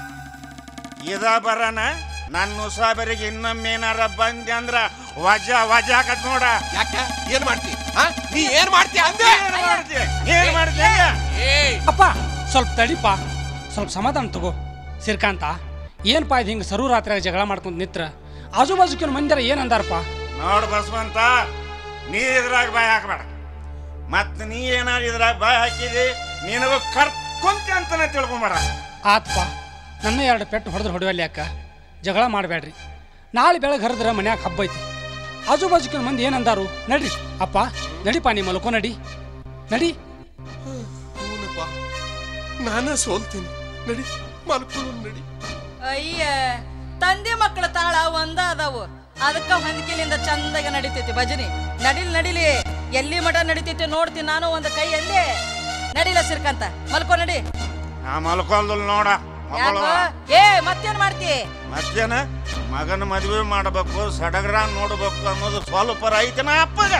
ಇದ ಬರನ ನನ್ನ ಉಸಾಬರಿಗೆ ಇನ್ನೊಮ್ಮೇನಾರ ಬಂದೆ ಅಂದ್ರ ವಜಾ ವಜಾ ಆಕತ್ ನೋಡ ಯಾಕ ಏನ್ ಮಾಡ್ತಿ ಆ? ನೀ ಏನ್ ಮಾಡ್ತಿ ಅಂದೆ ಏನ್ ಮಾಡ್ತಿ ಏನ್ ಮಾಡ್ತಿ ಅಂದೆ? ಏಯ್ ಅಪ್ಪ ಸ್ವಲ್ಪ ತಡಿಪ ಸ್ವಲ್ಪ ಸಮಾಧಾನ ತಗೋ ಸಿರ್ಕಾಂತ ಏನಪ್ಪ ಇದು ಹಿಂಗೆ ಸರು ರಾತ್ರಿ ಜಗಳ ಮಾಡ್ಕೊಂತ ನಿತ್ರ ಆಜು ಬಾಜುಕಿನ ಮಂದಿರ ಏನು ಅಂದಾರಪ್ಪ ನೋಡ್ ಬಸವಂತ ನೀ ಇದ್ರಾಗ ಬಾಯ್ ಹಾಕಬೇಡ ಮತ್ ನೀ ಏನಾರ ಇದ್ರಾಗ ಬಾಯ್ ಹಾಕಿದಿ ನಿನಗೂ ಕರ್ಕೊಂತ ಅಂತಾನೆ ತಿಳ್ಕೊಂಬೇಡ ಆತ್ಪ ನನ್ನ ಎರಡು ಪೆಟ್ಟು ಹೊಡೆದ್ರೆ ಹೊಡೆಯಲ್ಲ ಯಾಕ ಜಗಳ ಮಾಡಬೇಡ್ರಿ ನಾಳೆ ಬೆಳಗ್ಗೆ ಹರಿದ್ರೆ ಮನ್ಯಾಗ ಹಬ್ಬ ಐತಿ ಆಜು ಬಾಜುಕಿನ ಮಂದಿ ಏನಂದಾರು ನಡ್ರಿ ಅಪ್ಪ ನಡಿಪ ನೀ ಮಲ್ಕೋ ನಡಿ ನಡಿ ಹೂನಪ್ಪ ನಾನ ಸೋಲ್ತೀನಿ ನಡಿ ಮಲ್ಕೊಳ್ಳು ನಡಿ ಅಯ್ಯ ತಂದೆ ಮಕ್ಕಳ ತಾಳ ಒಂದ ಅದಾವು ಅದಕ್ಕ ಹೊಂದಿಕೆಲಿಂದ ಚಂದಾಗ ನಡಿತೈತಿ ಭಜನಿ ನಡಿಲ್ ನಡಿಲಿ ಎಲ್ಲಿ ಮಠ ನಡಿತೈತಿ ನೋಡ್ತೀನಿ ನಾನು ಒಂದು ಕೈ ಎಲ್ಲಿ ನಡಿಲ ಸಿರ್ಕಂತ ಮಲ್ಕೋ ನಡಿ ನಾ ಮಲ್ಕೊಲ್ದಲ್ ನೋಡ ಯಾಕೋ ಮಕ್ಕಳು ಏ ಮತ್ತೇನ್ ಮಾಡ್ತಿ ಮತ್ತೇನ ಮಗನ ಮದುವೆ ಮಾಡಬೇಕು ಸಡಗರ ನೋಡ್ಬೇಕು ಅನ್ನೋದು ಸ್ವಲ್ಪ ಐತನ ಅಪ್ಪಗ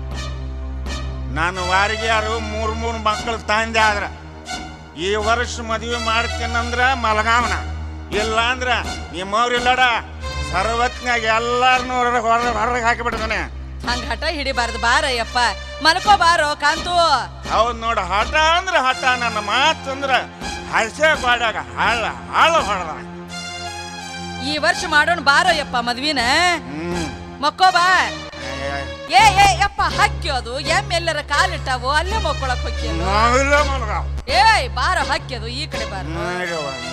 ನಾನು ವಾರಿಗೆ ಯಾರು ಮೂರು ಮೂರು ಮಕ್ಕಳು ತಂದೆ ಆದ್ರ ಈ ವರ್ಷ ಮದುವೆ ಮಾಡ್ತೀನಂದ್ರ ಮಲಗಾಮನ ಇಲ್ಲ ಅಂದ್ರ ನಿಮ್ಮವ್ರಿಲ್ಲಡ ಸರ್ವತ್ನಾಗ ಎಲ್ಲಾರನ್ನೂ ಹೊರಗೆ ಹೊರಗೆ ಹೊರಗೆ ಹಾಕಿಬಿಡ್ತಾನೆ ಹಂಗ ಹಠ ಹಿಡಿಬಾರ್ದು ಬಾರಯ್ಯಪ್ಪ ಮಲ್ಕೋ ಬಾರೋ ಕಾಂತು ಹೌದು ನೋಡ ಹಠ ಅಂದ್ರ ಹಠ ನನ್ನ ಮಾತಂದ್ರ ಹಸೆ ಗಾಡ್ಯಾಗ ಹಾಳ ಹಾಳು ಹೊಡೆದ ಈ ವರ್ಷ ಮಾಡೋಣ ಬಾರೋಯಪ್ಪ ಮದ್ವಿನ ಹ್ಮ್ ಮಕ್ಕೋ ಬಾ ಏ, ಏ ಏ ಯಪ್ಪ ಹಕ್ಕಿ ಅದು ಎಮ್ ಎಲ್ಲರ ಕಾಲಿಟ್ಟಾವು ಅಲ್ಲೇ ಮಕ್ಕೊಳಕ್ ಹೊಕ್ಕಿ ನಾವಿಲ್ಲ ಮಲಗಾವ್ ಏಯ್ ಬಾರೋ ಹಕ್ಕಿ ಅದು ಈ ಕಡೆ ಬಾರ ನಡಿಯವ್ವ, ನಡಿ.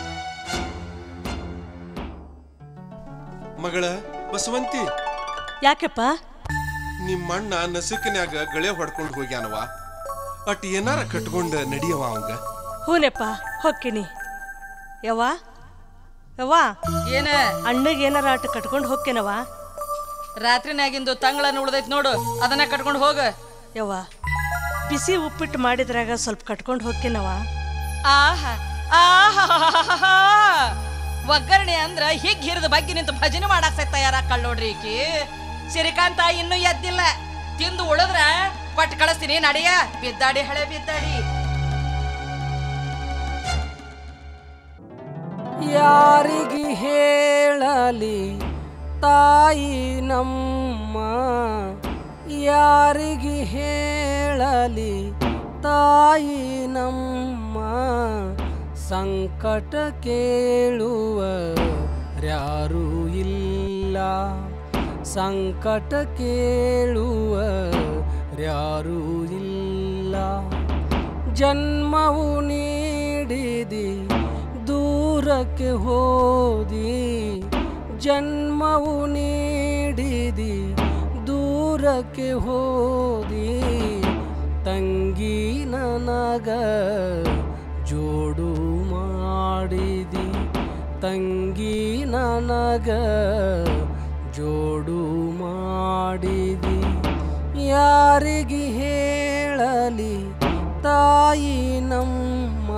ಮಗಳ ಬಸವಂತಿ ಯಾಕೆಪ್ಪ ನಿಮ್ಮಣ್ಣ ನಸುಕಿನ್ಯಾಗ ಗಳೆ ಹೊಡ್ಕೊಂಡು ಹೋಗ್ಯಾನವ ಅಟ್ ಏನಾರ ಕಟ್ಕೊಂಡ ನಡಿಯವ ಅವಂಗ ಹೂನೆಪ್ಪ ಹೊಕ್ಕಿನಿ ಯವ್ವ ಯವ್ವ ಏನ ಅಣ್ಣಗೆ ಏನಾರ ಆಟ ಕಟ್ಕೊಂಡು ಹೊಕ್ಕೇನವ ರಾತ್ರಿನಾಗಿಂದು ತಂಗಳನ್ನ ಉಳ್ದೈತ್ ನೋಡು ಅದನ್ನ ಕಟ್ಕೊಂಡು ಹೋಗ ಯವ್ವ ಬಿಸಿ ಉಪ್ಪಿಟ್ಟು ಮಾಡಿದ್ರಾಗ ಸ್ವಲ್ಪ ಕಟ್ಕೊಂಡು ಹೊಕ್ಕೇನವ ಆಹಾ ಆಹಾ ಒಗ್ಗರಣೆ ಅಂದ್ರ ಹಿಗ್ ಹಿರಿದ ಬಗ್ಗೆ ನಿಂತು ಭಜನೆ ಮಾಡಾಕ್ ತಯಾರಾಕಳ್ ನೋಡ್ರಿ ಈಕಿ ಸಿರಿಕಾಂತ ಇನ್ನೂ ಎದ್ದಿಲ್ಲ ತಿಂದು ಉಳಿದ್ರ ಕೊಟ್ಟು ಕಳಿಸ್ತೀನಿ ನಡಿಯ ಬಿದ್ದಾಡಿ ಹಳೆ ಬಿದ್ದಾಡಿ ಯಾರಿಗೆ ಹೇಳಲಿ ತಾಯಿ ನಮ್ಮ ಯಾರಿಗೆ ಹೇಳಲಿ ತಾಯಿ ನಮ್ಮ ಸಂಕಟ ಕೇಳುವ ಯಾರೂ ಇಲ್ಲ ಸಂಕಟ ಕೇಳುವ ಯಾರೂ ಇಲ್ಲ ಜನ್ಮವು ನೀಡಿದಿ ದೂರಕ್ಕೆ ಹೋದಿ ಜನ್ಮವು ನೀಡಿದಿ ದೂರಕ್ಕೆ ಹೋದಿ ತಂಗಿ ನನಗ ಜೋಡು ಮಾಡಿದಿ ತಂಗಿ ನನಗ ಜೋಡು ಮಾಡಿದಿ ಯಾರಿಗೆ ಹೇಳಲಿ ತಾಯಿ ನಮ್ಮ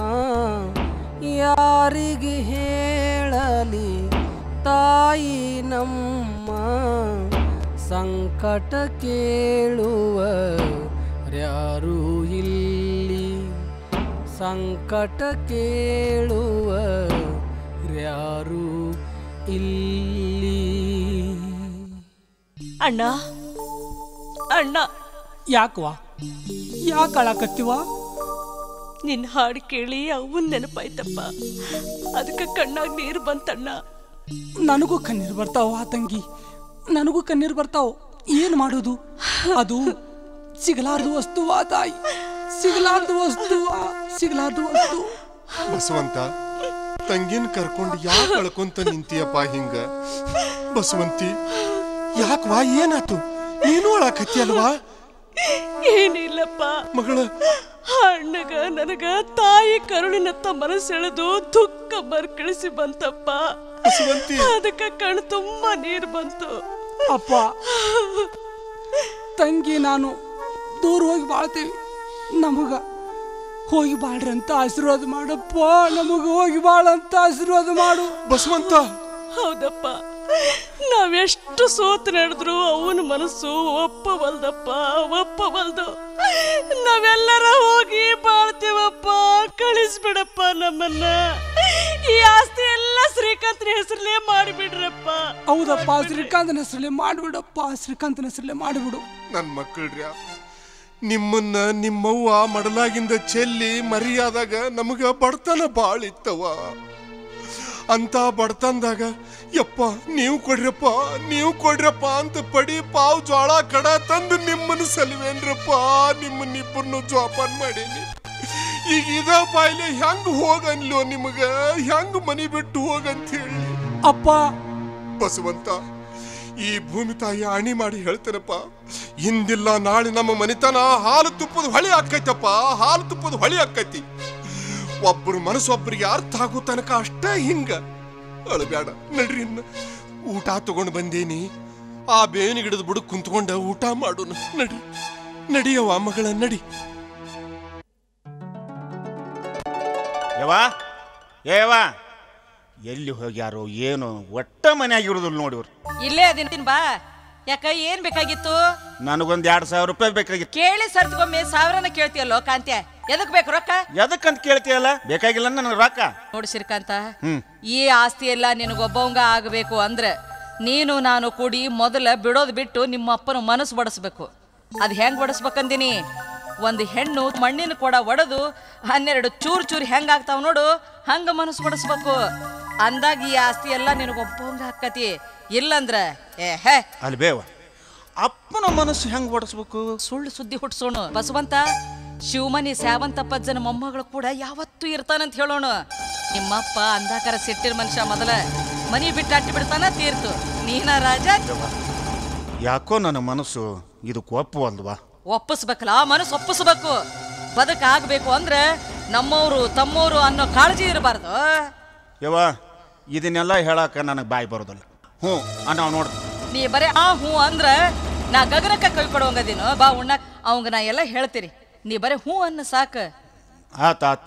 ಯಾರಿಗೆ ಹೇಳಲಿ ತಾಯಿ ನಮ್ಮ ಸಂಕಟ ಕೇಳುವ ಯಾರೂ ಇಲ್ಲಿ ಸಂಕಟ ಕೇಳುವ ಯಾರೂ ಇಲ್ಲಿ ಅಣ್ಣ ಅಣ್ಣ ಯಾಕವಾ ಯಾಕೆ ಅಳಕತ್ತಿವ ನಿನ್ನ ಹಾಡು ಕೇಳಿ ಅವನ್ ನೆನಪಾಯ್ತಪ್ಪ ಅದಕ್ಕೆ ಕಣ್ಣಾಗ ನೀರು ಬಂತಣ್ಣ ನನಗೂ ಕಣ್ಣೀರು ಬರ್ತಾವ ತಂಗಿ ನನಗೂ ಕಣ್ಣೀರು ಬರ್ತಾವ ಏನು ಮಾಡೋದು ಅದು ಸಿಗಲಾರ್ದು ವಸ್ತುವಾ ತಾಯಿ ಸಿಗಲಾರ್ದು ವಸ್ತುವಾ ಸಿಗಲಾರ್ದು ವಸ್ತು ಬಸವಂತ ತಂಗಿನ ಕರ್ಕೊಂಡು ಯಾಕೆ ಕಳ್ಕೊಂತ ನಿಂತಿಯಪ್ಪ ಹಿಂಗ ಬಸವಂತಿ ಯಾಕವಾ ಏನಾತು ನೀನು ಅಳಕತ್ತಿ ಅಲ್ವಾ ಏನಿಲ್ಲಪ್ಪ ಮಗಳ ಅಣ್ಣಗ ನನಗ ತಾಯಿ ಕರುಳಿನತ್ತ ಮನಸ್ಸೆಳೆದು ದುಃಖ ಮರ್ಕಳಿಸಿ ಬಂತಪ್ಪ ಬಸವಂತಿ ಅದಕ್ಕೆ ಕಣ್ಣು ತುಂಬಾ ನೀರು ಬಂತು ಅಪ್ಪ ತಂಗಿ ನಾನು ದೂರ ಹೋಗಿ ಬಾಳ್ತೀವಿ ನಮಗ ಹೋಗಿ ಬಾಳ್ರಿ ಅಂತ ಆಶೀರ್ವಾದ ಮಾಡಪ್ಪ ನಮಗ ಹೋಗಿ ಬಾಳ ಅಂತ ಆಶೀರ್ವಾದ ಮಾಡು ಬಸವಂತ ಹೌದಪ್ಪ ನಾವೆಷ್ಟು ಸೋತು ನಡೆದ್ರು ಅವನ ಮನಸ್ಸು ಒಪ್ಪವಲ್ದಪ್ಪ ಒಪ್ಪವಲ್ದು ನಾವೆಲ್ಲರ ಹೋಗಿ ಬಾಳ್ತೀವಪ್ಪ ಕಳಿಸ್ಬಿಡಪ್ಪ ನಮ್ಮನ್ನ ಈ ಆಸ್ತಿ ಎಲ್ಲ ಶ್ರೀಕಾಂತನ ಹೆಸರಲ್ಲೇ ಮಾಡಿಬಿಡ್ರಪ್ಪ ಹೌದಪ್ಪ ಶ್ರೀಕಾಂತನ ಹೆಸರಲ್ಲೇ ಮಾಡಿಬಿಡಪ್ಪ ಶ್ರೀಕಾಂತನ ಹೆಸರಲ್ಲೇ ಮಾಡಿಬಿಡು ನನ್ ಮಕ್ಕಳ್ರ್ಯ ನಿಮ್ಮನ್ನ ನಿಮ್ಮವ್ವ ಮಡಲಾಗಿಂದ ಚೆಲ್ಲಿ ಮರಿಯಾದಾಗ ನಮಗ ಬಡತನ ಬಾಳ ಇತ್ತವ ಅಂತ ಬಡತನದಾಗ ಯಪ್ಪ ನೀವು ಕೊಡ್ರಪ್ಪ ನೀವು ಕೊಡ್ರಪ್ಪ ಅಂತ ಪಡಿ ಪಾವ್ ಜೋಳ ಕಡ ತಂದು ನಿಮ್ಮನ್ನ ಸಲ್ವೇನ್ರಪ್ಪ ನಿಮ್ಮನ್ನ ಇಬ್ಬರನ್ನು ಜೋಪಾನ ಮಾಡೀನಿ ಈಗ ಇದ ಬಾಯ್ಲೆ ಹೆಂಗ್ ಹೋಗನ್ಲೋ ನಿಮಗ ಹೆಂಗ್ ಮನಿ ಬಿಟ್ಟು ಹೋಗಂತ ಹೇಳಿ ಅಪ್ಪ ಬಸವಂತ ಈ ಭೂಮಿ ತಾಯಿ ಅಣಿ ಮಾಡಿ ಹೇಳ್ತೇನಪ್ಪ ಇಂದಿಲ್ಲ ನಾಳೆ ನಮ್ಮ ಮನಿತನ ಹಾಲು ತುಪ್ಪದ ಹೊಳಿ ಆಕ್ಕೈತಪ್ಪ ಹಾಲು ತುಪ್ಪದ ಹೊಳಿ ಆಕ್ಕೈತಿ ಒಬ್ಬರು ಮನಸ್ಸು ಒಬ್ಬರಿಗೆ ಅರ್ಥ ಆಗೋ ತನಕ ಅಷ್ಟೇ ಹಿಂಗ ಅಳಬ್ಯಾಡ ನಡ್ರಿ ಇನ್ನ ಊಟ ತಗೊಂಡು ಬಂದೇನಿ ಆ ಬೇವಿನ ಗಿಡದ ಬುಡಕ್ ಕುಂತ್ಕೊಂಡ ಊಟ ಮಾಡೋಣ ನಡಿ ನಡಿಯವ್ವ ಮಗಳ ನಡಿ ಯವ ಏವ ಎಲ್ಲಿ ಹೋಗ್ಯಾರೋ ಏನು ಒಟ್ಟ ಮನ್ಯಾಗ ಇರೋದಿಲ್ಲ ನೋಡಿವ್ರು ಇಲ್ಲೇ ಅದಿನ ಬಾ ಯಾಕ ಏನ್ ಬೇಕಾಗಿತ್ತು ನನಗೊಂದು ಎರಡು ಸಾವಿರ ರೂಪಾಯಿ ಬೇಕಾಗಿತ್ತು ಕೇಳಿ ಸರ್ತ್ಗೊಮ್ಮೆ ಸಾವಿರನ ಕೇಳ್ತೀಯಲ್ಲೋ ಕಾಂತ್ಯ ಎದಕ್ ಬೇಕು ರೊಕ್ಕ ಎದಕ್ಕಂತ ಕೇಳ್ತೀಯಲ್ಲ ಬೇಕಾಗಿಲ್ಲ ನನಗೆ ರೊಕ್ಕ ನೋಡು ಶ್ರೀಕಾಂತ ಹ್ಮ್. ಈ ಆಸ್ತಿ ಎಲ್ಲ ನಿನಗೊಬ್ಬವಂಗ ಆಗಬೇಕು ಅಂದ್ರೆ ನೀನು ನಾನು ಕೂಡಿ ಮೊದಲ ಬಿಡೋದು ಬಿಟ್ಟು ನಿಮ್ಮ ಅಪ್ಪನ ಮನಸ್ಸು ಬಡಿಸ್ಬೇಕು ಅದು ಹೆಂಗ್ ಬಡಿಸ್ಬೇಕಂದಿನಿ ಒಂದು ಹೆಣ್ಣು ಮಣ್ಣಿನ ಕೊಡ ಒಡೆದು ಹನ್ನೆರಡು ಚೂರು ಚೂರು ಹೆಂಗ್ ಆಗ್ತಾವ ನೋಡು ಹಂಗ ಮನಸ್ಸು ಬಡಿಸ್ಬೇಕು ಅಂದಾಗ ಈ ಆಸ್ತಿ ಎಲ್ಲ ನಿನಗೊಬ್ಬವಂಗ ಹಾಕತಿ ಇಲ್ಲಂದ್ರ ಏ ಹೇ ಅಲ್ಲಿ ಬೇವ ಅಪ್ಪನ ಮನಸ್ಸು ಹೆಂಗ್ ಓಡಿಸ್ಬೇಕು ಸುಳ್ಳು ಸುದ್ದಿ ಹುಟ್ಸೋಣ ಬಸವಂತ ಶಿವಮನಿ ಸ್ಯಾವಂತಪ್ಪಜ್ಜನ ಮೊಮ್ಮಗಳು ಕೂಡ ಯಾವತ್ತೂ ಇರ್ತಾನಂತ ಹೇಳೋಣ ನಿಮ್ಮಪ್ಪ ಅಂಧಾಕರ ಸಿಟ್ಟಿನ ಮನುಷ್ಯ ಮೊದಲ ಮನಿ ಬಿಟ್ಟು ಅಟ್ಟಿ ಬಿಡ್ತಾನ ತೀರ್ತು ನೀನ ರಾಜ ಯಾಕೋ ನನ್ನ ಮನಸ್ಸು ಇದಕ್ಕೆ ಒಪ್ಪುವಲ್ವಾ ಒಪ್ಪಿಸ್ಬೇಕಲ್ಲ ಆ ಮನಸ್ಸು ಒಪ್ಪಿಸ್ಬೇಕು ಬದುಕ ಆಗ್ಬೇಕು ಅಂದ್ರೆ ನಮ್ಮವರು ತಮ್ಮವರು ಅನ್ನೋ ಕಾಳಜಿ ಇರಬಾರ್ದು ಯವ್ವ ಇದನ್ನೆಲ್ಲ ಹೇಳಾಕ ನನಗೆ ಬಾಯಿ ಬರೋದಿಲ್ಲ ಹ್ಞೂ ನಾವು ನೋಡ್ದು ನೀ ಬರೇ ಆ ಹ್ಞೂ ಅಂದ್ರ ನಾ ಗಗನಕ್ಕ ಕೈ ಕೊಡುವಂಗದೀನು ಬಾ ಉಣ್ಣಕ್ ಅವಂಗ ನಾ ಎಲ್ಲ ಹೇಳ್ತೀರಿ ನೀ ಬರೇ ಹ್ಞೂ ಅನ್ನ ಸಾಕ ಆತ್ ಆತ್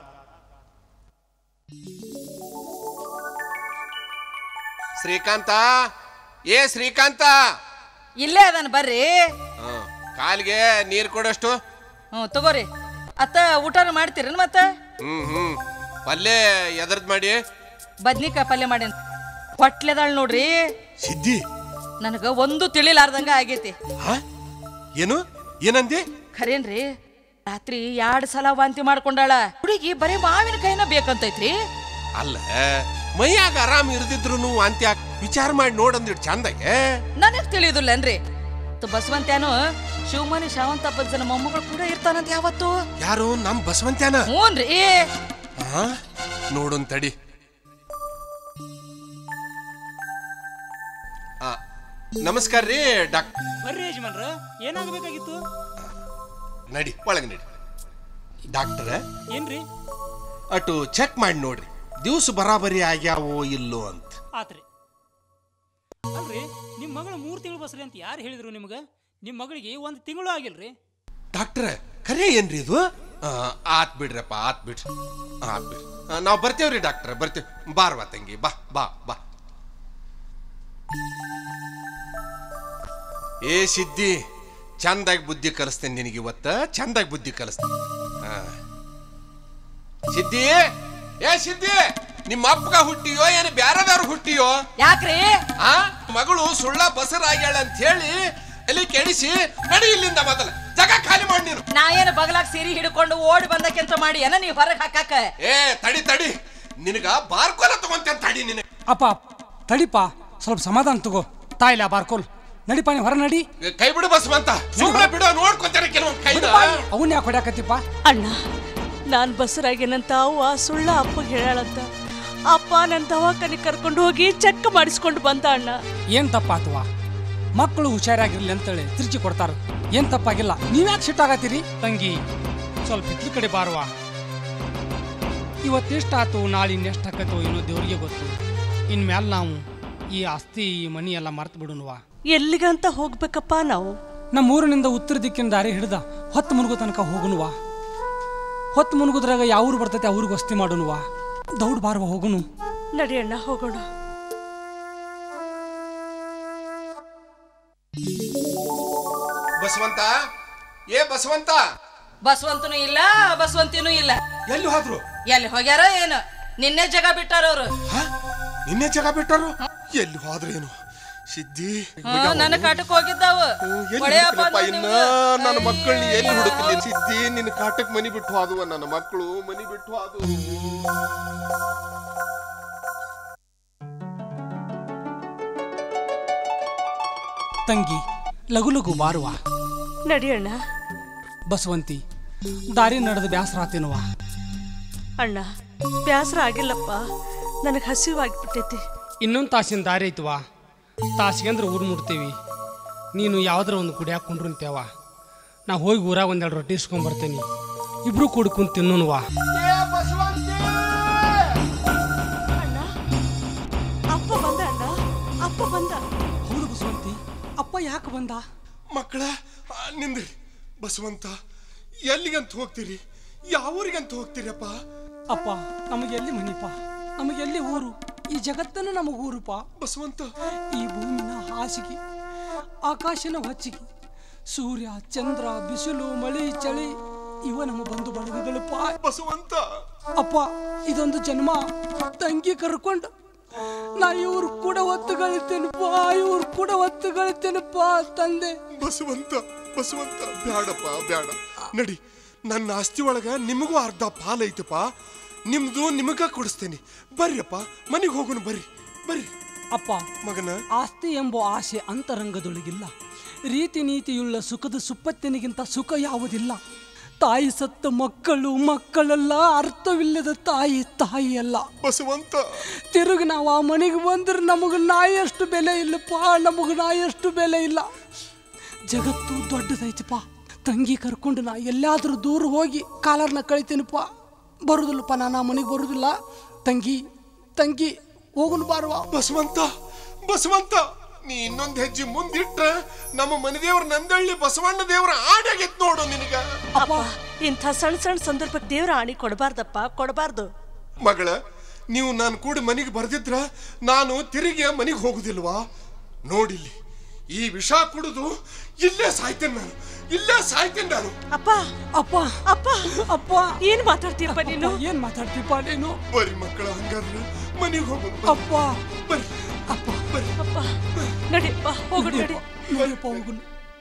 ಶ್ರೀಕಾಂತ ಏ ಶ್ರೀಕಾಂತ ಇಲ್ಲೇ ಅದನ್ ಬರ್ರಿ ಹ, ಕಾಲ್ಗೆ ನೀರ್ ಕೊಡಷ್ಟು ಹ್ಞೂ ತಗೋರಿ ಅತ್ತ ಊಟನ ಮಾಡ್ತೀರೇನು ಮತ್ತ ಹ್ಮ್ ಹ್ಮ್ ಪಲ್ಯ ಎದರ್ದ್ ಮಾಡಿ ಬದ್ನಿಕಾಯಿ ಪಲ್ಯ ಮಾಡಿ ಹೊಟ್ಲೆದಾಳ್ ನೋಡ್ರಿ ಸಿದ್ಧಿ ನನಗ ಒಂದು ತಿಳಿಲಾರ್ದಂಗ ಆಗೈತಿ ಹ? ಏನು ಏನಂದೆ ಖರೇನ್ರಿ ರಾತ್ರಿ ಎರಡ್ ಸಲ ವಾಂತಿ ಮಾಡ್ಕೊಂಡಾಳ ಹುಡುಗಿ ಬರೀ ಮಾವಿನ ಕೈನ ಬೇಕಂತೈತ್ರಿ ಅಲ್ಲ ಮೈಯಾಗ ಆರಾಮ್ ಇರ್ದಿದ್ರು ವಾಂತಿ ಯಾಕ್ ವಿಚಾರ ಮಾಡಿ ನೋಡಂದಿಟ್ ಚಂದಾಗೆ ನನಗ್ ತಿಳಿಯುದಿಲ್ಲನ್ರಿ ಬಸವಂತ್ಯಾನು ಶಿವಮನಿ ಶಾವಂತಪ್ಪನ ಮೊಮ್ಮಗಳು ಕೂಡ ಇರ್ತಾನಂತ ಯಾವತ್ತು ಯಾರು ನಮ್ ಬಸವಂತ್ಯಾನ ಹ್ಞೂನ್ರಿ ಹಾ ನೋಡೋನ್ ತಡಿ ಆ, ನಮಸ್ಕಾರ ರೀ ಡಾಕ್ ಬರ್ರಿ ಯಜಮಾನ್ರ ಏನಾಗಬೇಕಾಗಿತ್ತು ನಡಿ ಒಳಗೆ ನಡಿ ಡಾಕ್ಟರ್ ಏನ್ರಿ ಅಟು ಚೆಕ್ ಮಾಡಿ ನೋಡ್ರಿ ದಿವ್ಸ ಬರಾಬರಿ ಆಗ್ಯಾವೋ ಇಲ್ಲೋ ಅಂತ ಆತ್ರಿ ಅಲ್ರಿ ನಿಮ್ಮ ಮಗಳು ಮೂರು ತಿಂಗಳು ಬಸ್ರಿ ಅಂತ ಯಾರು ಹೇಳಿದ್ರು ನಿಮ್ಗೆ ನಿಮ್ಮ ಮಗಳಿಗೆ ಒಂದು ತಿಂಗಳು ಆಗಿಲ್ರಿ ಡಾಕ್ಟ್ರ ಖರೆ ಏನ್ರಿ ಇದು ಆ, ಆತ್ ಬಿಡ್ರಪ್ಪ ಆತ್ ಬಿಡ್ರಿ ಆತ್ ಬಿಡ್ರಿ ಆ, ನಾವ್ ಬರ್ತೇವ್ರಿ ಡಾಕ್ಟ್ರ ಬರ್ತೇವ್ ಬಾರ್ವಾ ತಂಗಿ ಬಾ ಬಾ ಬಾ ಏ ಸಿದ್ದಿ ಚಂದಾಗಿ ಬುದ್ಧಿ ಕಲಿಸ್ತೇನೆ ನಿನಗೆ ಇವತ್ತ ಚಂದಾಗಿ ಬುದ್ಧಿ ಕಲಿಸ್ತೇನೆ ಆ. ಸಿದ್ದಿ ಏ ಸಿದ್ದಿ ನಿಮ್ಮ ಅಪ್ಪಗ ಹುಟ್ಟಿಯೋ ಏನು ಬ್ಯಾರದವ್ರು ಹುಟ್ಟಿಯೋ ಯಾಕ್ರಿ ಆ ಮಗಳು ಸುಳ್ಳ ಬಸರಾಗ್ಯಾಳ ಅಂತ ಹೇಳಿ ಎಲ್ಲಿ ಕೆಡಿಸಿ ನಡಿ ಇಲ್ಲಿಂದ ಮೊದಲ ಜಾಗ ಖಾಲಿ ಮಾಡಿ ನೀನು ನಾ ಏನು ಬಗಲಾಗ ಸೀರೆ ಹಿಡ್ಕೊಂಡು ಓಡಿ ಬಂದಕ್ಕಿಂತ ಮಾಡಿ ಏನ ನೀ ಹೊರಗೆ ಹಾಕಾಕ ಏ ತಡಿ ತಡಿ ನಿನಗ ಬಾರ್ಕೋಲ ತಗೊಂತೇನೆ ತಡಿ ನಿನಗೆ ಅಪ್ಪ ತಡಿಪ ಸ್ವಲ್ಪ ಸಮಾಧಾನ ತಗೋ ತಾಯಿಲ್ಲ ಬಾರ್ಕೋಲ್ ನಡಿಪ ನೀ ಹೊರ ನಡಿ ಕೈ ಬಿಡು ಬಸವಂತ ಸುಮ್ಮನೆ ಬಿಡು ನೋಡ್ಕೊತಾರೆ ಕೆಲವೊಂದು ಕೈನ ಅವನ್ ಯಾಕೆ ಹೊಡ್ಯಾಕತ್ತಿಪ್ಪ ಅಣ್ಣ ನಾನು ಬಸರಾಗೇನಂತ ಅವ್ವ ಸುಳ್ಳ ಅಪ್ಪಗೆ ಹೇಳಾಳಂತ ಅಪ್ಪ ನನ್ನ ದವಾಖಾನೆ ಕರ್ಕೊಂಡು ಹೋಗಿ ಚೆಕ್ ಮಾಡಿಸ್ಕೊಂಡು ಬಂದ ಅಣ್ಣ ಏನ್ ತಪ್ಪಾತವ ಮಕ್ಕಳು ಹುಷಾರಾಗಿರ್ಲಿ ಅಂತೇಳಿ ತಿರ್ಚಿ ಕೊಡ್ತಾರ ಏನ್ ತಪ್ಪಾಗಿಲ್ಲ ನೀವ್ಯಾಕೆ ಸಿಟ್ಟಾಗತ್ತೀರಿ ತಂಗಿ ಸ್ವಲ್ಪ ಇತ್ಲ ಕಡೆ ಬಾರ್ವಾ ಇವತ್ತೆಷ್ಟಾತು ನಾಳೆ ಇನ್ನೆಷ್ಟು ಹಾಕತ್ತೋ ಏನೋ ದೇವ್ರಿಗೆ ಗೊತ್ತು ಇನ್ಮ್ಯಾಲ ನಾವು ಈ ಆಸ್ತಿ ಈ ಮನಿ ಎಲ್ಲ ಮರ್ತು ಬಿಡುನ್ವಾ ಎಲ್ಲಿಗಂತ ಹೋಗ್ಬೇಕಪ್ಪ ನಾವು ನಮ್ಮ ಊರಿನಿಂದ ಉತ್ತರ ದಿಕ್ಕಿನ ದಾರಿ ಹಿಡ್ದ ಹೊತ್ತು ಮುನುಗೋ ತನಕ ಹೋಗುನುವಾ ಹೊತ್ತು ಮುನುಗುದ್ರಾಗ ಯಾವ ಊರು ಬರ್ತೈತೆ ಆ ಊರಿಗೆ ವಸ್ತಿ ಮಾಡುನುವಾ ದೌಡ್ ಬಾರ್ವ ಹೋಗುನು ನಡಿ ಅಣ್ಣ ಹೋಗೋಣ ಬಸವಂತ ಏ ಬಸವಂತ ಬಸವಂತನು ಇಲ್ಲ ಬಸವಂತಿನೂ ಇಲ್ಲ ಎಲ್ಲಿ ಹೋದ್ರು ಎಲ್ಲಿ ಹೋಗ್ಯಾರ ಏನು ನಿನ್ನೆ ಜಗ ಬಿಟ್ಟಾರ ಅವ್ರು ಹ? ನಿನ್ನೆ ಜಾಗ ಬಿಟ್ಟಾರು ಎಲ್ಲಿ ಹೋದ್ರೇನು ಸಿದ್ದಿ ನನ್ನ ಕಾಟಕ್ ಹೋಗಿದ್ದಾವು ಹ್ಮ್, ಎಲ್ಲಿ ಒಳ್ಳೆಯಪ್ಪ ಹುಡುಕ್ಲಪ್ಪ ಅಂದ್ರೆ ಇನ್ನ ನಿಮ್ಗೆ. ನನ್ನ ಮಕ್ಕಳನ್ನ ಎಲ್ಲಿ ಹುಡುಕ್ಲಿ ಸಿದ್ದಿ ನಿನ್ನ ಕಾಟಕ್ ಮನಿ ಬಿಟ್ಟು ಹೋದವ ನನ್ನ ಮಕ್ಕಳು ಮನಿ ಬಿಟ್ಟು ಹೋದವು ತಂಗಿ ಲಘು ಲಘು ಬಾರುವ ನಡಿ ಅಣ್ಣ ಬಸವಂತಿ ದಾರಿ ನಡೆದ ಬ್ಯಾಸರಾತೇನುವ ಅಣ್ಣ ಬ್ಯಾಸರ ಆಗಿಲ್ಲಪ್ಪ ನನಗೆ ಹಸಿವಾಗ್ಬಿಟ್ಟೈತಿ ಇನ್ನೊಂದು ತಾಸಿನ ದಾರಿ ಐತವಾ ತಾಸಿಗೆ ಅಂದ್ರೆ ಊರು ಮುಟ್ತೀವಿ ನೀನು ಯಾವ್ದಾರ ಒಂದು ಕುಡಿಯಾಕ ಕುಂಡ್ರಂತೇವ ನಾ ಹೋಗಿ ಊರಾಗ ಒಂದೆರಡು ರೊಟ್ಟಿ ಇಸ್ಕೊಂಡ್ ಬರ್ತೇನೆ ಇಬ್ರು ಕೂಡಿ ಕುಂತ ತಿನ್ನೋನುವಾ ಅಣ್ಣ ಅಪ್ಪ ಬಂದ ಅಣ್ಣ ಅಪ್ಪ ಬಂದ ಹೌದು ಬಸವಂತಿ ಅಪ್ಪ ಯಾಕೆ ಬಂದ ಮಕ್ಕಳ ಆ, ನಿಂದ್ರಿ ಬಸವಂತ ಎಲ್ಲಿಗಂತ ಹೋಗ್ತೀರಿ ಯಾವ ಊರಿಗಂತ ಹೋಗ್ತೀರಪ್ಪ ಅಪ್ಪ ನಮಗೆ ಎಲ್ಲಿ ಮನಿಪ ನಮಗೆ ಎಲ್ಲಿ ಊರು ಈ ಜಗತ್ತನ್ನು ನಮಗೆ ಊರುಪ ಬಸವಂತ ಈ ಭೂಮಿನ ಹಾಸಿಗೆ ಆಕಾಶನ ಹೊಚ್ಚಿಗೆ ಸೂರ್ಯ ಚಂದ್ರ ಬಿಸಿಲು ಮಳಿ ಚಳಿ ಇವ ನಮ್ಮ ಬಂಧು ಬಳಗಗಳಪ್ಪ ಬಸವಂತ ಅಪ್ಪ ಇದೊಂದು ಜನ್ಮ ತಂಗಿ ಕರ್ಕೊಂಡು ನಾ ಇವ್ರು ಕೂಡ ಒತ್ತು ಗಳಿತೇನಪ್ಪ ಇವ್ರು ಕೂಡ ಒತ್ತು ಗಳಿತೇನಪ್ಪ ತಂದೆ ಬಸವಂತ ಬಸವಂತ ಬ್ಯಾಡಪ್ಪ ಬ್ಯಾಡ ನಡಿ ನನ್ನ ಆಸ್ತಿ ಒಳಗ ನಿಮಗೂ ಅರ್ಧ ಪಾಲೈತಪ್ಪ ನಿಮ್ದು ನಿಮಗ ಕೊಡಿಸ್ತೇನೆ ಬರ್ರಿಯಪ್ಪ ಮನೆಗೆ ಹೋಗೋಣ ಬರ್ರಿ ಬರ್ರಿ ಅಪ್ಪ ಮಗನ ಆಸ್ತಿ ಎಂಬ ಆಸೆ ಅಂತರಂಗದೊಳಗಿಲ್ಲ ರೀತಿ ನೀತಿಯುಳ್ಳ ಸುಖದ ಸುಪ್ಪತ್ತಿನಿಗಿಂತ ಸುಖ ಯಾವುದಿಲ್ಲ ತಾಯಿ ಸತ್ತ ಮಕ್ಕಳು ಮಕ್ಕಳೆಲ್ಲ ಅರ್ಥವಿಲ್ಲದ ತಾಯಿ ತಾಯಿ ಅಲ್ಲ ಬಸವಂತ ತಿರುಗಿ ನಾವು ಆ ಮನೆಗೆ ಬಂದ್ರೆ ನಮಗೆ ನಾಯಷ್ಟು ಬೆಲೆ ಇಲ್ಲಪ್ಪ ನಮಗೆ ನಾಯಷ್ಟು ಬೆಲೆ ಇಲ್ಲ ಜಗತ್ತು ದೊಡ್ಡದೈತಪ್ಪ ತಂಗಿ ಕರ್ಕೊಂಡು ನಾ ಎಲ್ಲಾದ್ರೂ ದೂರ ಹೋಗಿ ಕಾಲರ್ನ ಕಳಿತೀನಪ್ಪ ಬರುದಿಲ್ಲಪ್ಪ ನಾನು ಆ ಮನೆಗೆ ಬರುದಿಲ್ಲ ತಂಗಿ ತಂಗಿ ಹೋಗುನು ಬಾರುವ ಬಸವಂತ ಬಸವಂತ ನೀ ಇನ್ನೊಂದ್ ಹೆಜ್ಜೆ ಮುಂದಿಟ್ಟ ನಮ್ಮ ಮನೆದೇವ್ರ ನಂದಳ್ಳಿ ಬಸವಣ್ಣ ದೇವ್ರ ಆಡಾಗಿತ್ ನೋಡು ನಿನಗ ಅಪ್ಪ ಇಂಥ ಸಣ್ಣ ಸಣ್ಣ ಸಂದರ್ಭಕ್ಕೆ ದೇವ್ರ ಆಣಿ ಕೊಡಬಾರ್ದಪ್ಪ ಕೊಡಬಾರ್ದು ಮಗಳ ನೀವು ನಾನು ಕೂಡ ಮನೆಗೆ ಬರ್ದಿದ್ರ ನಾನು ತಿರುಗಿ ಮನೆಗೆ ಹೋಗುದಿಲ್ವಾ ನೋಡಿಲ್ಲಿ ಈ ವಿಷ ಕುಡಿದು ಇಲ್ಲೇ ಸಾಯ್ತೇನೆ ನಾನು ಇಲ್ಲೇ ಸಾಯ್ತೇನೆ ನಾನು ಅಪ್ಪ ಅಪ್ಪ ಅಪ್ಪ ಅಪ್ಪ ಏನ್ ಮಾತಾಡ್ತೀಯಪ್ಪ ನೀನು ಏನ್ ಮಾತಾಡ್ತೀಪ್ಪ ನೀನು ಬರಿ ಮಕ್ಕಳ ಹಂಗಾದ್ರೆ ಮನೆಗೆ ಹೋಗೋದು ಅಪ್ಪ ಬರ್ರಿ ಅಪ್ಪ ಅಪ್ಪ ನಡಿಯಪ್ಪ ಹೋಗು ನಡಿ ನಡಿಯಪ್ಪ ಹೋಗುನು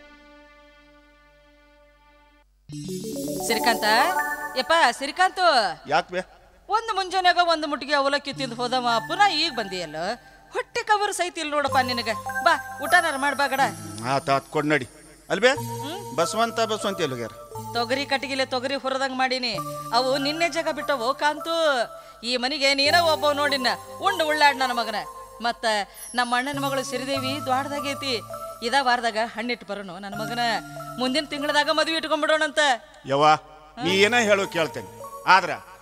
ಸಿರಿಕಾಂತ ಯಪ್ಪ ಸಿರಿಕಾಂತು ಯಾಕೆ ಬೇ ಒಂದು ಮುಂಜಾನೆಗ ಒಂದು ಮುಟ್ಟಿಗೆ ಅವಲಕ್ಕಿ ತಿಂದು ಹೋದವ ಪುನಃ ಈಗ ಬಂದಿಯಲ್ಲ ಹೊಟ್ಟೆ ಕವರು ಸಹಿತ ಇಲ್ಲ ನೋಡಪ್ಪ ನಿನಗ ಬಾ ಊಟನಾರ ಮಾಡ್ಬಾ ಗಡ ಆತ ಆತ್ ಕೊಡ್ ನಡಿ ಅಲ್ಬೇ ಬಸವಂತ ಬಸವಂತ ಎಲ್ಲಿ ಹೋಗ್ಯಾರ ತೊಗರಿ ಕಟ್ಟಿಗಿಲೆ ತೊಗರಿ ಹುರದಂಗ್ ಮಾಡೀನಿ ಅವು ನಿನ್ನೆ ಜಾಗ ಬಿಟ್ಟವು ಕಾಂತು ಈ ಮನೆಗೆ ನೀನ ಒಬ್ಬ ನೋಡಿನ ಉಂಡು ಉಳ್ಳಾಡ್ ನನ್ನ ಮಗನ ಮತ್ತ ನಮ್ಮ ಅಣ್ಣನ ಮಗಳು ಸಿರಿದೇವಿ ದ್ವಾಡ್ದಾಗೈತಿ ಇದ ವಾರದಾಗ ಹಣ್ಣಿಟ್ಟು ಬರೋನು ನನ್ನ ಮಗನ ಮುಂದಿನ ತಿಂಗಳದಾಗ ಮದುವೆ ಇಟ್ಕೊಂಡ್ಬಿಡೋಣಂತ ಯವ್ವ ನೀ ಏನ ಹೇಳೋ ಕೇಳ್ತೇನೆ ಆದ್ರ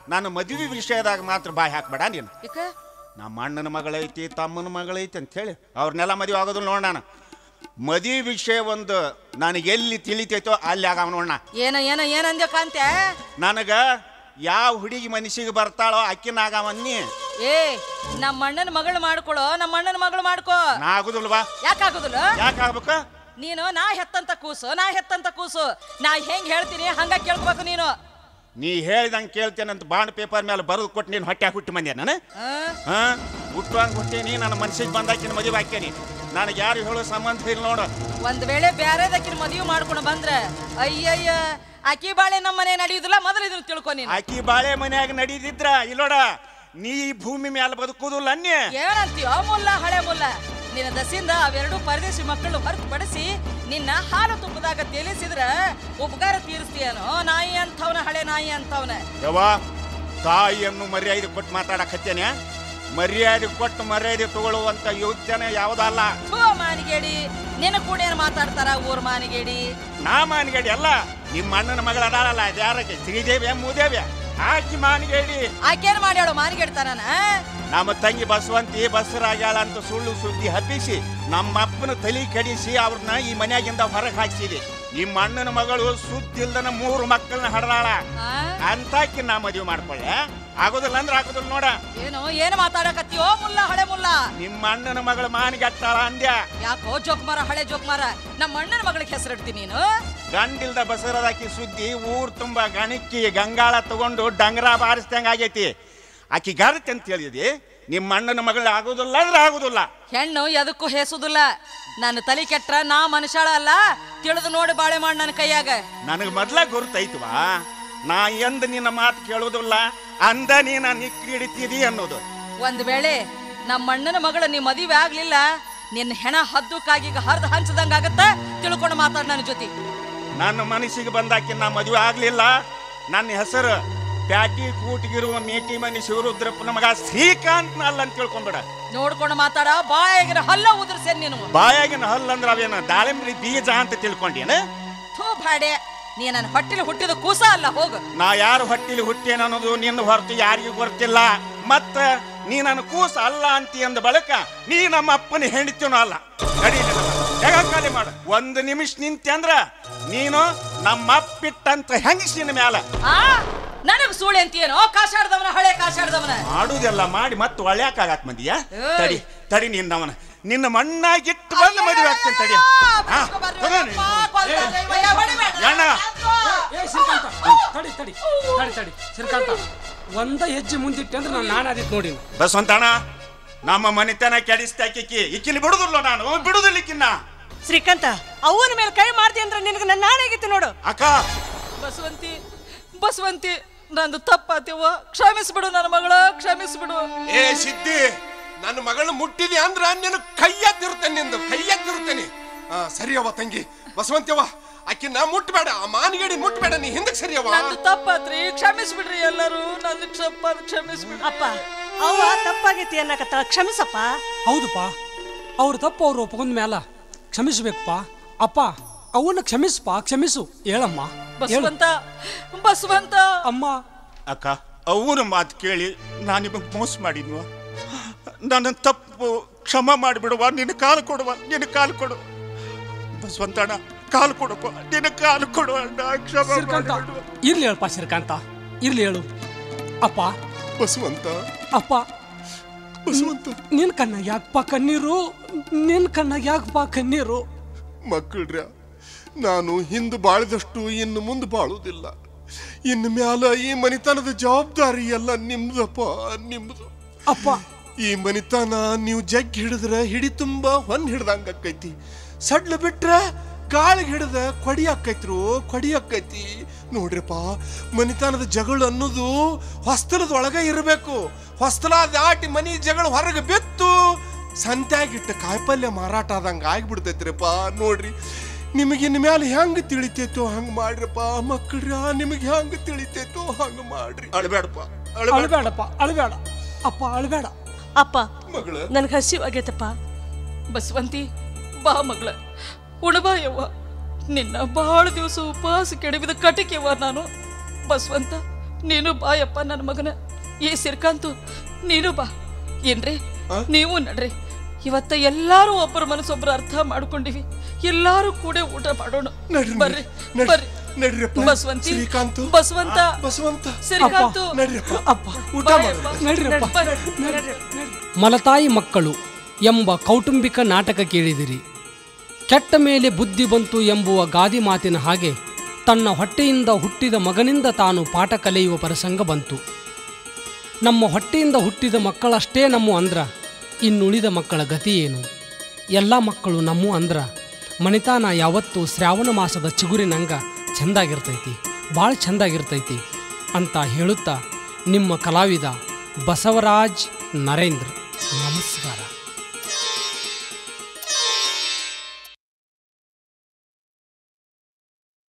ನಾನು ಮದುವೆ ವಿಷಯದಾಗ ಮಾತ್ರ ಬಾಯಿ ಹಾಕ್ಬೇಡ ನೀನು ಯಾಕ ನಮ್ಮ ಅಣ್ಣನ ಮಗಳೈತಿ ತಮ್ಮನ ಮಗಳೈತಿ ಅಂತ ಹೇಳಿ ಅವ್ರನ್ನೆಲ್ಲ ಮದುವೆ ಆಗೋದಿಲ್ಲ ನೋಡ ನಾನು ಮದುವೆ ವಿಷಯ ಒಂದು ನನಗೆ ಎಲ್ಲಿ ತಿಳಿತೈತೋ ಅಲ್ಲಿ ಆಗಾವ ನೋಡಣ ಏನ ಏನ ಏನಂದ್ಯ ಕಾಂತೆ ನನಗ ಯಾವ ಹುಡುಗಿ ಮನಸ್ಸಿಗೆ ಬರ್ತಾಳೋ ಅಕ್ಕಿನಾಗವನ್ನಿ ಏ ನಮ್ಮ ಅಣ್ಣನ ಮಗಳು ಮಾಡ್ಕೊಳೋ ನಮ್ಮ ಅಣ್ಣನ ಮಗಳು ಮಾಡ್ಕೋ ನಾ ಆಗುದಿಲ್ವಾ ಯಾಕಾಗುದಿಲ್ಲ ಯಾಕೆ ಆಗ್ಬೇಕು ನೀನು ನಾ ಹೆತ್ತಂತ ಕೂಸು ನಾ ಹೆತ್ತಂತ ಕೂಸು ನಾ ಹೆಂಗ್ ಹೇಳ್ತೀನಿ ಹಂಗ ಕೇಳ್ಕೊಬೇಕು ನೀನು ನೀ ಹೇಳ್ದಂಗೆ ಕೇಳ್ತೇನಂತ ಬಾಂಡ್ ಪೇಪರ್ ಮೇಲೆ ಬರೆದು ಕೊಟ್ಟು ನೀನು ಹೊಟ್ಟೆ ಹುಟ್ಟಿ ಬಂದೆ ನಾನು ಆ? ಹಾ ಹುಟ್ಟುವಂಗೆ ಹುಟ್ಟೀನಿ ನನ್ನ ಮನಸ್ಸಿಗೆ ಬಂದಾಕಿನ ಮದುವೆ ಹಾಕ್ಯನಿ ನನಗೆ ಯಾರು ಹೇಳೋ ಸಂಬಂಧ ಇಲ್ಲ ನೋಡು ಒಂದ್ ವೇಳೆ ಬ್ಯಾರೆದಕ್ಕಿನ ಮದುವೆ ಮಾಡ್ಕೊಂಡು ಬಂದ್ರೆ ಅಯ್ಯಯ್ಯ ಅಕ್ಕಿ ಬಾಳೆ ನಮ್ಮ ಮನೆ ನಡೆಯುದಿಲ್ಲ ಮೊದಲು ಇದನ್ನ ತಿಳ್ಕೊ ನೀನು ಆಕಿ ಬಾಳೆ ಮನ್ಯಾಗ ನಡೀದಿದ್ರ ಇಲ್ಲೋಡ ನೀ ಈ ಭೂಮಿ ಮೇಲೆ ಬದುಕುದಿಲ್ಲ ಅನ್ನಿ ಏನಂತೀಯೋ ಮುಲ್ಲ ಹಳೆ ಮುಲ್ಲ ನಿನ್ನ ದಸಿಂದ ಅವೆರಡು ಪರದೇಶಿ ಮಕ್ಕಳು ಹೊರತುಪಡಿಸಿ ನಿನ್ನ ಹಾಲು ತುಪ್ಪದಾಗ ತೇಲಿಸಿದ್ರ ಉಪಕಾರ ತೀರಿಸ್ತೀಯನೋ ನಾಯಿ ಅಂತವನ ಹಳೆ ನಾಯಿ ಅಂತವನ ಯವ್ವ ತಾಯಿಯನ್ನು ಮರ್ಯಾದೆ ಕೊಟ್ಟು ಮಾತಾಡಕತ್ತೇನೆ ಮರ್ಯಾದೆ ಕೊಟ್ಟು ಮರ್ಯಾದೆ ತಗೊಳ್ಳುವಂತ ಯೋಗ್ಯನೆ ಯಾವುದಲ್ಲ ಥೂ ಮಾನಿಗೇಡಿ ನಿನ್ನ ಕೂಡ ಏನ್ ಮಾತಾಡ್ತಾರ ಊರ್ ಮಾನಿಗೇಡಿ ನಾ ಮಾನಿಗೇಡಿ ಅಲ್ಲ ನಿಮ್ಮ ಅಣ್ಣನ ಮಗಳ ಅದಾಳಲ್ಲ ಯಾರಕ್ಕೆ ಶ್ರೀದೇವಿ ಮೂದೇವಿ ಆಕಿ ಮಾನಿಗೇಡಿ ಆಕೇನ್ ಮಾಡ್ಯಾಳು ಮಾನಿಗೇಡ್ತಾನ ನಮ್ಮ ತಂಗಿ ಬಸವಂತಿ ಬಸರಾಗ್ಯಾಳ ಅಂತ ಸುಳ್ಳು ಸುದ್ದಿ ಹಬ್ಬಿಸಿ ನಮ್ಮ ಅಪ್ಪನ ತಲೆ ಕಡಿಸಿ ಅವ್ರನ್ನ ಈ ಮನ್ಯಾಗಿಂದ ಹೊರಗೆ ಹಾಕ್ಸಿದೆ ನಿಮ್ಮ ಅಣ್ಣನ ಮಗಳು ಸುದ್ದಿಲ್ದನ ಮೂರು ಮಕ್ಕಳನ್ನ ಹಡದಾಳ ಅಂತಾಕಿ ನಾ ಮದುವೆ ಮಾಡ್ಕೊಳ್ಳೆ ಆಗೋದಿಲ್ಲ ಅಂದ್ರೆ ಆಗೋದಿಲ್ಲ ನೋಡ ಏನು ಏನು ಮಾತಾಡಕತ್ತೀಯೋ ಮುಲ್ಲ ಹಳೆ ಮುಲ್ಲ ನಿಮ್ಮ ಅಣ್ಣನ ಮಗಳ ಮಾನಿಗಟ್ಟಾಳ ಅಂದ್ಯ ಯಾಕೋ ಜೋಕ್ಮಾರ ಹಳೆ ಜೋಕ್ಮಾರ ನಮ್ಮ ಅಣ್ಣನ ಮಗಳಿಗೆ ಹೆಸರಿಡ್ತೀನಿ ನೀನು ಗಂಡಿಲ್ದ ಬಸರದಾಕಿ ಸುದ್ದಿ ಊರ್ ತುಂಬಾ ಗಣಕ್ಕಿ ಗಂಗಾಳ ತಗೊಂಡು ಡಂಗರ ಬಾರಿಸ್ದಂಗ ಆಗೈತಿ ಆಕಿ ಗರತಿ ಅಂತ ಹೇಳಿದಿ ನಿಮ್ಮ ಅಣ್ಣನ ಮಗಳು ಆಗೋದಿಲ್ಲ ಅಂದ್ರೆ ಆಗೋದಿಲ್ಲ ಹೆಣ್ಣು ಎದಕ್ಕೂ ಹೇಸುದಿಲ್ಲ ನನ್ನ ತಲೆ ಕೆಟ್ರ ನಾ ಮನುಷ್ಯಾಳ ಅಲ್ಲ ತಿಳಿದು ನೋಡಿ ಬಾಳೆ ಮಾಡಿ ನನ್ನ ಕೈಯಾಗ ನನಗೆ ಮೊದ್ಲ ಗುರುತೈತವಾ ನಾ ಎಂದ ನಿನ್ನ ಮಾತು ಕೇಳೋದಿಲ್ಲ ಅಂದ ನೀನ ನಿಕ್ಕಿ ಹಿಡಿತಿದಿ ಅನ್ನೋದು ಒಂದ್ ವೇಳೆ ನಮ್ಮ ಅಣ್ಣನ ಮಗಳು ನೀ ಮದುವೆ ಆಗ್ಲಿಲ್ಲ ನಿನ್ನ ಹೆಣ ಹದ್ದುಕಾಗಿ ಹರಿದು ಹಂಚದಂಗ ಆಗತ್ತ ತಿಳ್ಕೊಂಡು ಮಾತಾಡ ನನ್ನ ಜೊತೆ ನನ್ನ ಮನಸ್ಸಿಗೆ ಬಂದಾಕಿ ನಾ ಮದುವೆ ಆಗ್ಲಿಲ್ಲ ನನ್ನ ಹೆಸರು ಪ್ಯಾಟಿ ಕೂಟಿಗಿರುವ ಮೇಟಿ ಮನಿ ಶಿವರುದ್ರಪ್ಪನ ಮಗ ಶ್ರೀಕಾಂತ್ ಅಲ್ಲ ಅಂತ ತಿಳ್ಕೊಂಬಿಡ ನೋಡ್ಕೊಂಡು ಮಾತಾಡ ಬಾಯಾಗಿನ ಹಲ್ಲ ಉದುರ್ಸೇನ್ ನೀನು ಬಾಯಾಗಿನ ಹಲ್ಲಂದ್ರ ಅವೇನ ದಾಳಿಂಬ್ರಿ ಬೀಜ ಅಂತ ತಿಳ್ಕೊಂಡೇನ ಥೂ ಬಾಡೆ ನೀ ನನ್ನ ಹೊಟ್ಟಿಲಿ ಹುಟ್ಟಿದ ಕೂಸ ಅಲ್ಲ ಹೋಗು ನಾ ಯಾರು ಹೊಟ್ಟಿಲಿ ಹುಟ್ಟೇನ ಅನ್ನೋದು ನಿನ್ನ ಹೊರತು ಯಾರಿಗೂ ಗೊತ್ತಿಲ್ಲ ಮತ್ತ ನೀ ನನ್ನ ಕೂಸ ಅಲ್ಲ ಅಂತಿ ಅಂದ ಬಳಿಕ ನೀ ನಮ್ಮ ಅಪ್ಪನ ಹೆಂಡಿತೀನೋ ಅಲ್ಲ ನಡಿ ನಿನ್ನ ಮಗ. ಜಾಗ ಖಾಲಿ ಮಾಡು ಒಂದು ನಿಮಿಷ ನಿಂತೆ ಅಂದ್ರ ನೀನು ನಮ್ಮ ಅಪ್ಪಿಟ್ಟಂತ ಹೆಂಗಸಿನ ಮ್ಯಾಲ ಆ ನನಗ್ ಸುಳ್ಳು ಅಂತೀಯೇನೋ ಕಾಸಾಡ್ದವನ ಹಳೆ ಕಾಸಾಡ್ದವನ ಮಾಡುದೆಲ್ಲ ಮಾಡಿ ಮತ್ತೆ ಒಳ್ಯಾಕಾಗತ್ ಮಂದಿಯ ಏಯ್. ತಡಿ ತಡಿ ನಿನ್ನವನ ನಿನ್ನ ಮಣ್ಣಾಗಿಟ್ಟು ಬಂದು ಮದುವೆ ಆಗ್ತೇನೆ ತಡಿ ಹಾ, ತಗೋ ನೀನು. ಅಣ್ಣ. ಏ ಶ್ರೀಕಾಂತ ತಡಿ ತಡಿ ತಡಿ ತಡಿ ಶ್ರೀಕಾಂತ ಒಂದ ಹೆಜ್ಜೆ ಮುಂದಿಟ್ಟೆ ಅಂದ್ರೆ ನಾನು ನಾನಾದಿತ್ತು ನೋಡಿ ಬಸವಂತಣ್ಣ ನಮ್ಮ ಮನೆತನ ಕೆಡಿಸ್ತಾಕಿಕ್ಕಿ ಇಕ್ಕಿನ ಬಿಡುದಿಲ್ಲ ನಾನು ಬಿಡುದಿಲ್ಲ ಇಕ್ಕಿನ್ನ ಶ್ರೀಕಾಂತ ಅವನ ಮೇಲೆ ಕೈ ಮಾಡ್ತಿ ಅಂದ್ರೆ ನಿನಗೆ ನನ್ನ ನಾಣಾಗಿತ್ತು ನೋಡು ಅಕ್ಕ ಬಸವಂತಿ ಬಸವಂತಿ ನಂದು ತಪ್ಪಾತಿವ ಕ್ಷಮಿಸ್ಬಿಡು ನನ್ನ ಮಗಳ ಕ್ಷಮಿಸ್ಬಿಡು ಏ ಸಿದ್ದಿ ನನ್ನ ಮಗಳು ಮುಟ್ಟಿದೆ ಅಂದ್ರ ನಿನ್ನ ಕೈಯತ್ತಿರ್ತೇನೆ ನಿಂದು ಕೈಯತ್ತಿರ್ತೇನೆ ಆ ಸರಿಯವ್ವ ತಂಗಿ ಬಸವಂತವ್ವ ಆಕಿನ ಮುಟ್ಬೇಡ ಆ ಮಾನಿಗೇಡಿ ಮುಟ್ಬೇಡ ನೀ ಹಿಂದಕ್ಕೆ ಸರಿಯವ್ವ ನಂದು ತಪ್ಪಾತ್ರಿ ಕ್ಷಮಿಸ್ಬಿಡ್ರಿ ಎಲ್ಲರೂ ನಂದು ಕ್ಷಪ ಕ್ಷಮಿಸ್ಬಿಡ್ರಿ ಅಪ್ಪ ಅವ್ವ ತಪ್ಪಾಗೈತಿ ಅನ್ನಕತ್ತ ಕ್ಷಮಿಸಪ್ಪ ಹೌದಪ್ಪ ಅವ್ರ ತಪ್ಪು ಅವ್ರು ಒಪ್ಕೊಂಡ ಮ್ಯಾಲ ಕ್ಷಮಿಸ್ಬೇಕಪ್ಪ ಅಪ್ಪ ಅವನ್ನ ಕ್ಷಮಿಸಪ್ಪ ಕ್ಷಮಿಸು ಹೇಳಮ್ಮ ಹೇಳು. ಬಸವಂತ ಬಸವಂತ ಅಮ್ಮ ಅಕ್ಕ ಅವನ ಮಾತು ಕೇಳಿ ನಾನು ನಿಮಗೆ ಮೋಸ ಮಾಡಿದ್ವ ನನ್ನ ತಪ್ಪು ಕ್ಷಮ ಮಾಡಿಬಿಡುವ ನಿನ್ನ ಕಾಲು ಕೊಡುವ ನಿನ್ನ ಕಾಲು ಕೊಡು ಬಸವಂತಣ್ಣ ಕಾಲು ಕೊಡಪ್ಪ ನಿನ್ನ ಕಾಲು ಕೊಡು ಅಣ್ಣ ಕ್ಷಮ ಶ್ರೀಕಾಂತ ಮಾಡಿಬಿಡು ಇರ್ಲಿ ಹೇಳಪ್ಪ ಶ್ರೀಕಾಂತ ಇರ್ಲಿ ಹೇಳು ಅಪ್ಪ ಬಸವಂತ ಅಪ್ಪ ಬಸವಂತ ನಿನ್ ಕಣ್ಣಾಗ ಯಾಕಪ್ಪ ಕಣ್ಣೀರು ನಿನ್ ಕಣ್ಣಾಗ ಯಾಕಪ್ಪ ಕಣ್ಣೀರು ಮಕ್ಕಳ್ರ ನಾನು ಹಿಂದೆ ಬಾಳಿದಷ್ಟು ಇನ್ನು ಮುಂದೆ ಬಾಳುವುದಿಲ್ಲ ಇನ್ನು ಮ್ಯಾಲ ಈ ಮನಿತನದ ಜವಾಬ್ದಾರಿ ಎಲ್ಲ ನಿಮ್ದಪ್ಪ ನಿಮ್ದು ಅಪ್ಪ ಈ ಮನಿತನ ನೀವು ಜಗ್ ಹಿಡಿದ್ರ ಹಿಡಿ ತುಂಬ ಹೊನ್ ಹಿಡ್ದಂಗ ಆಕೈತಿ ಸಡ್ಲ ಬಿಟ್ರ ಗಾಳಿಗೆ ಹಿಡ್ದ ಕೊಡಿ ಆಕೈತ್ರು ಕೊಡಿ ಆಕೈತಿ ನೋಡ್ರಿಪ್ಪ ಮನಿತನದ ಜಗಳು ಅನ್ನೋದು ಹೊಸ್ತಲದ ಒಳಗ ಇರಬೇಕು ಹೊಸ್ತಲ ದಾಟಿ ಮನಿ ಜಗಳ ಹೊರಗೆ ಬಿತ್ತು ಸಂತ್ಯಾಗಿಟ್ಟ ಕಾಯಿಪಲ್ಯ ಮಾರಾಟ ಆದಂಗ ಆಗ್ಬಿಡ್ತೈತ್ರಿಪ್ಪ ನೋಡ್ರಿ ನಿಮಗೆ ಇನ್ ಮ್ಯಾಲ ಹೆಂಗ್ ತಿಳಿತೈತೋ ಹಂಗ್ ಮಾಡ್ರಪ್ಪ ಮಕ್ಕಳ್ರ ನಿಮಗೆ ಹೆಂಗ್ ತಿಳಿತೈತೋ ಹಂಗ್ ಮಾಡ್ರಿ ಅಳ್ಬೇಡಪ್ಪ ಅಳ್ಬೇಡ ಅಳ್ಬೇಡಪ್ಪ ಅಳ್ಬೇಡ ಅಪ್ಪ ಅಳ್ಬೇಡ ಅಪ್ಪ ಮಗಳ ನನ್ಗೆ ಹಸಿವಾಗೈತಪ್ಪ ಬಸವಂತಿ ಬಾ ಮಗಳ ಉಣಬಾ ಯವ್ವ ನಿನ್ನ ಬಹಳ ದಿವಸ ಉಪವಾಸ ಕೆಡವಿದ ಕಟಿಕೆವ್ವ ನಾನು ಬಸವಂತ ನೀನು ಬಾಯಪ್ಪ ನನ್ನ ಮಗನ ಈ ಸಿರ್ಕಂತು ನೀನು ಬಾ ಏನ್ರಿ ನೀವು ನಡ್ರಿ ಇವತ್ತ ಎಲ್ಲಾರು ಒಬ್ಬರ ಮನಸ್ಸೊಬ್ರು ಅರ್ಥ ಮಾಡ್ಕೊಂಡಿವಿ ಎಲ್ಲಾರು ಕೂಡ ಊಟ ಮಾಡೋಣ ನಡ್ರಿ, ಬರ್ರಿ ನಡ್ರಿ, ಬರ್ರಿ ನಡ್ರಿಯಪ್ಪ. ಬಸವಂತಿ ಶ್ರೀಕಾಂತು. ಬಸವಂತ ಬಸವಂತ ಶ್ರೀಕಾಂತು ನಡ್ರಿಯಪ್ಪ ಅಪ್ಪ ಊಟ ಬಾಯಪ್ಪ. ಮಾಡಿ ನಡ್ರಿಯಪ್ಪ. ಬರ್ರಿ. ಮಲತಾಯಿ ಮಕ್ಕಳು ಎಂಬ ಕೌಟುಂಬಿಕ ನಾಟಕ ಕೇಳಿದಿರಿ ಕೆಟ್ಟ ಮೇಲೆ ಬುದ್ಧಿ ಬಂತು ಎಂಬುವ ಗಾದಿ ಮಾತಿನ ಹಾಗೆ ತನ್ನ ಹೊಟ್ಟೆಯಿಂದ ಹುಟ್ಟಿದ ಮಗನಿಂದ ತಾನು ಪಾಠ ಕಲಿಯುವ ಪ್ರಸಂಗ ಬಂತು ನಮ್ಮ ಹೊಟ್ಟೆಯಿಂದ ಹುಟ್ಟಿದ ಮಕ್ಕಳಷ್ಟೇ ನಮ್ಮ ಅಂದ್ರ ಇನ್ನುಳಿದ ಮಕ್ಕಳ ಗತಿ ಏನು ಎಲ್ಲ ಮಕ್ಕಳು ನಮ್ಮ ಅಂದ್ರ ಮಣಿತಾನ ಯಾವತ್ತೂ ಶ್ರಾವಣ ಮಾಸದ ಚಿಗುರಿನಂಗ ಚೆಂದಾಗಿರ್ತೈತಿ ಭಾಳ ಚೆಂದಾಗಿರ್ತೈತಿ ಅಂತ ಹೇಳುತ್ತಾ ನಿಮ್ಮ ಕಲಾವಿದ ಬಸವರಾಜ್ ನರೇಂದ್ರ ನಮಸ್ಕಾರ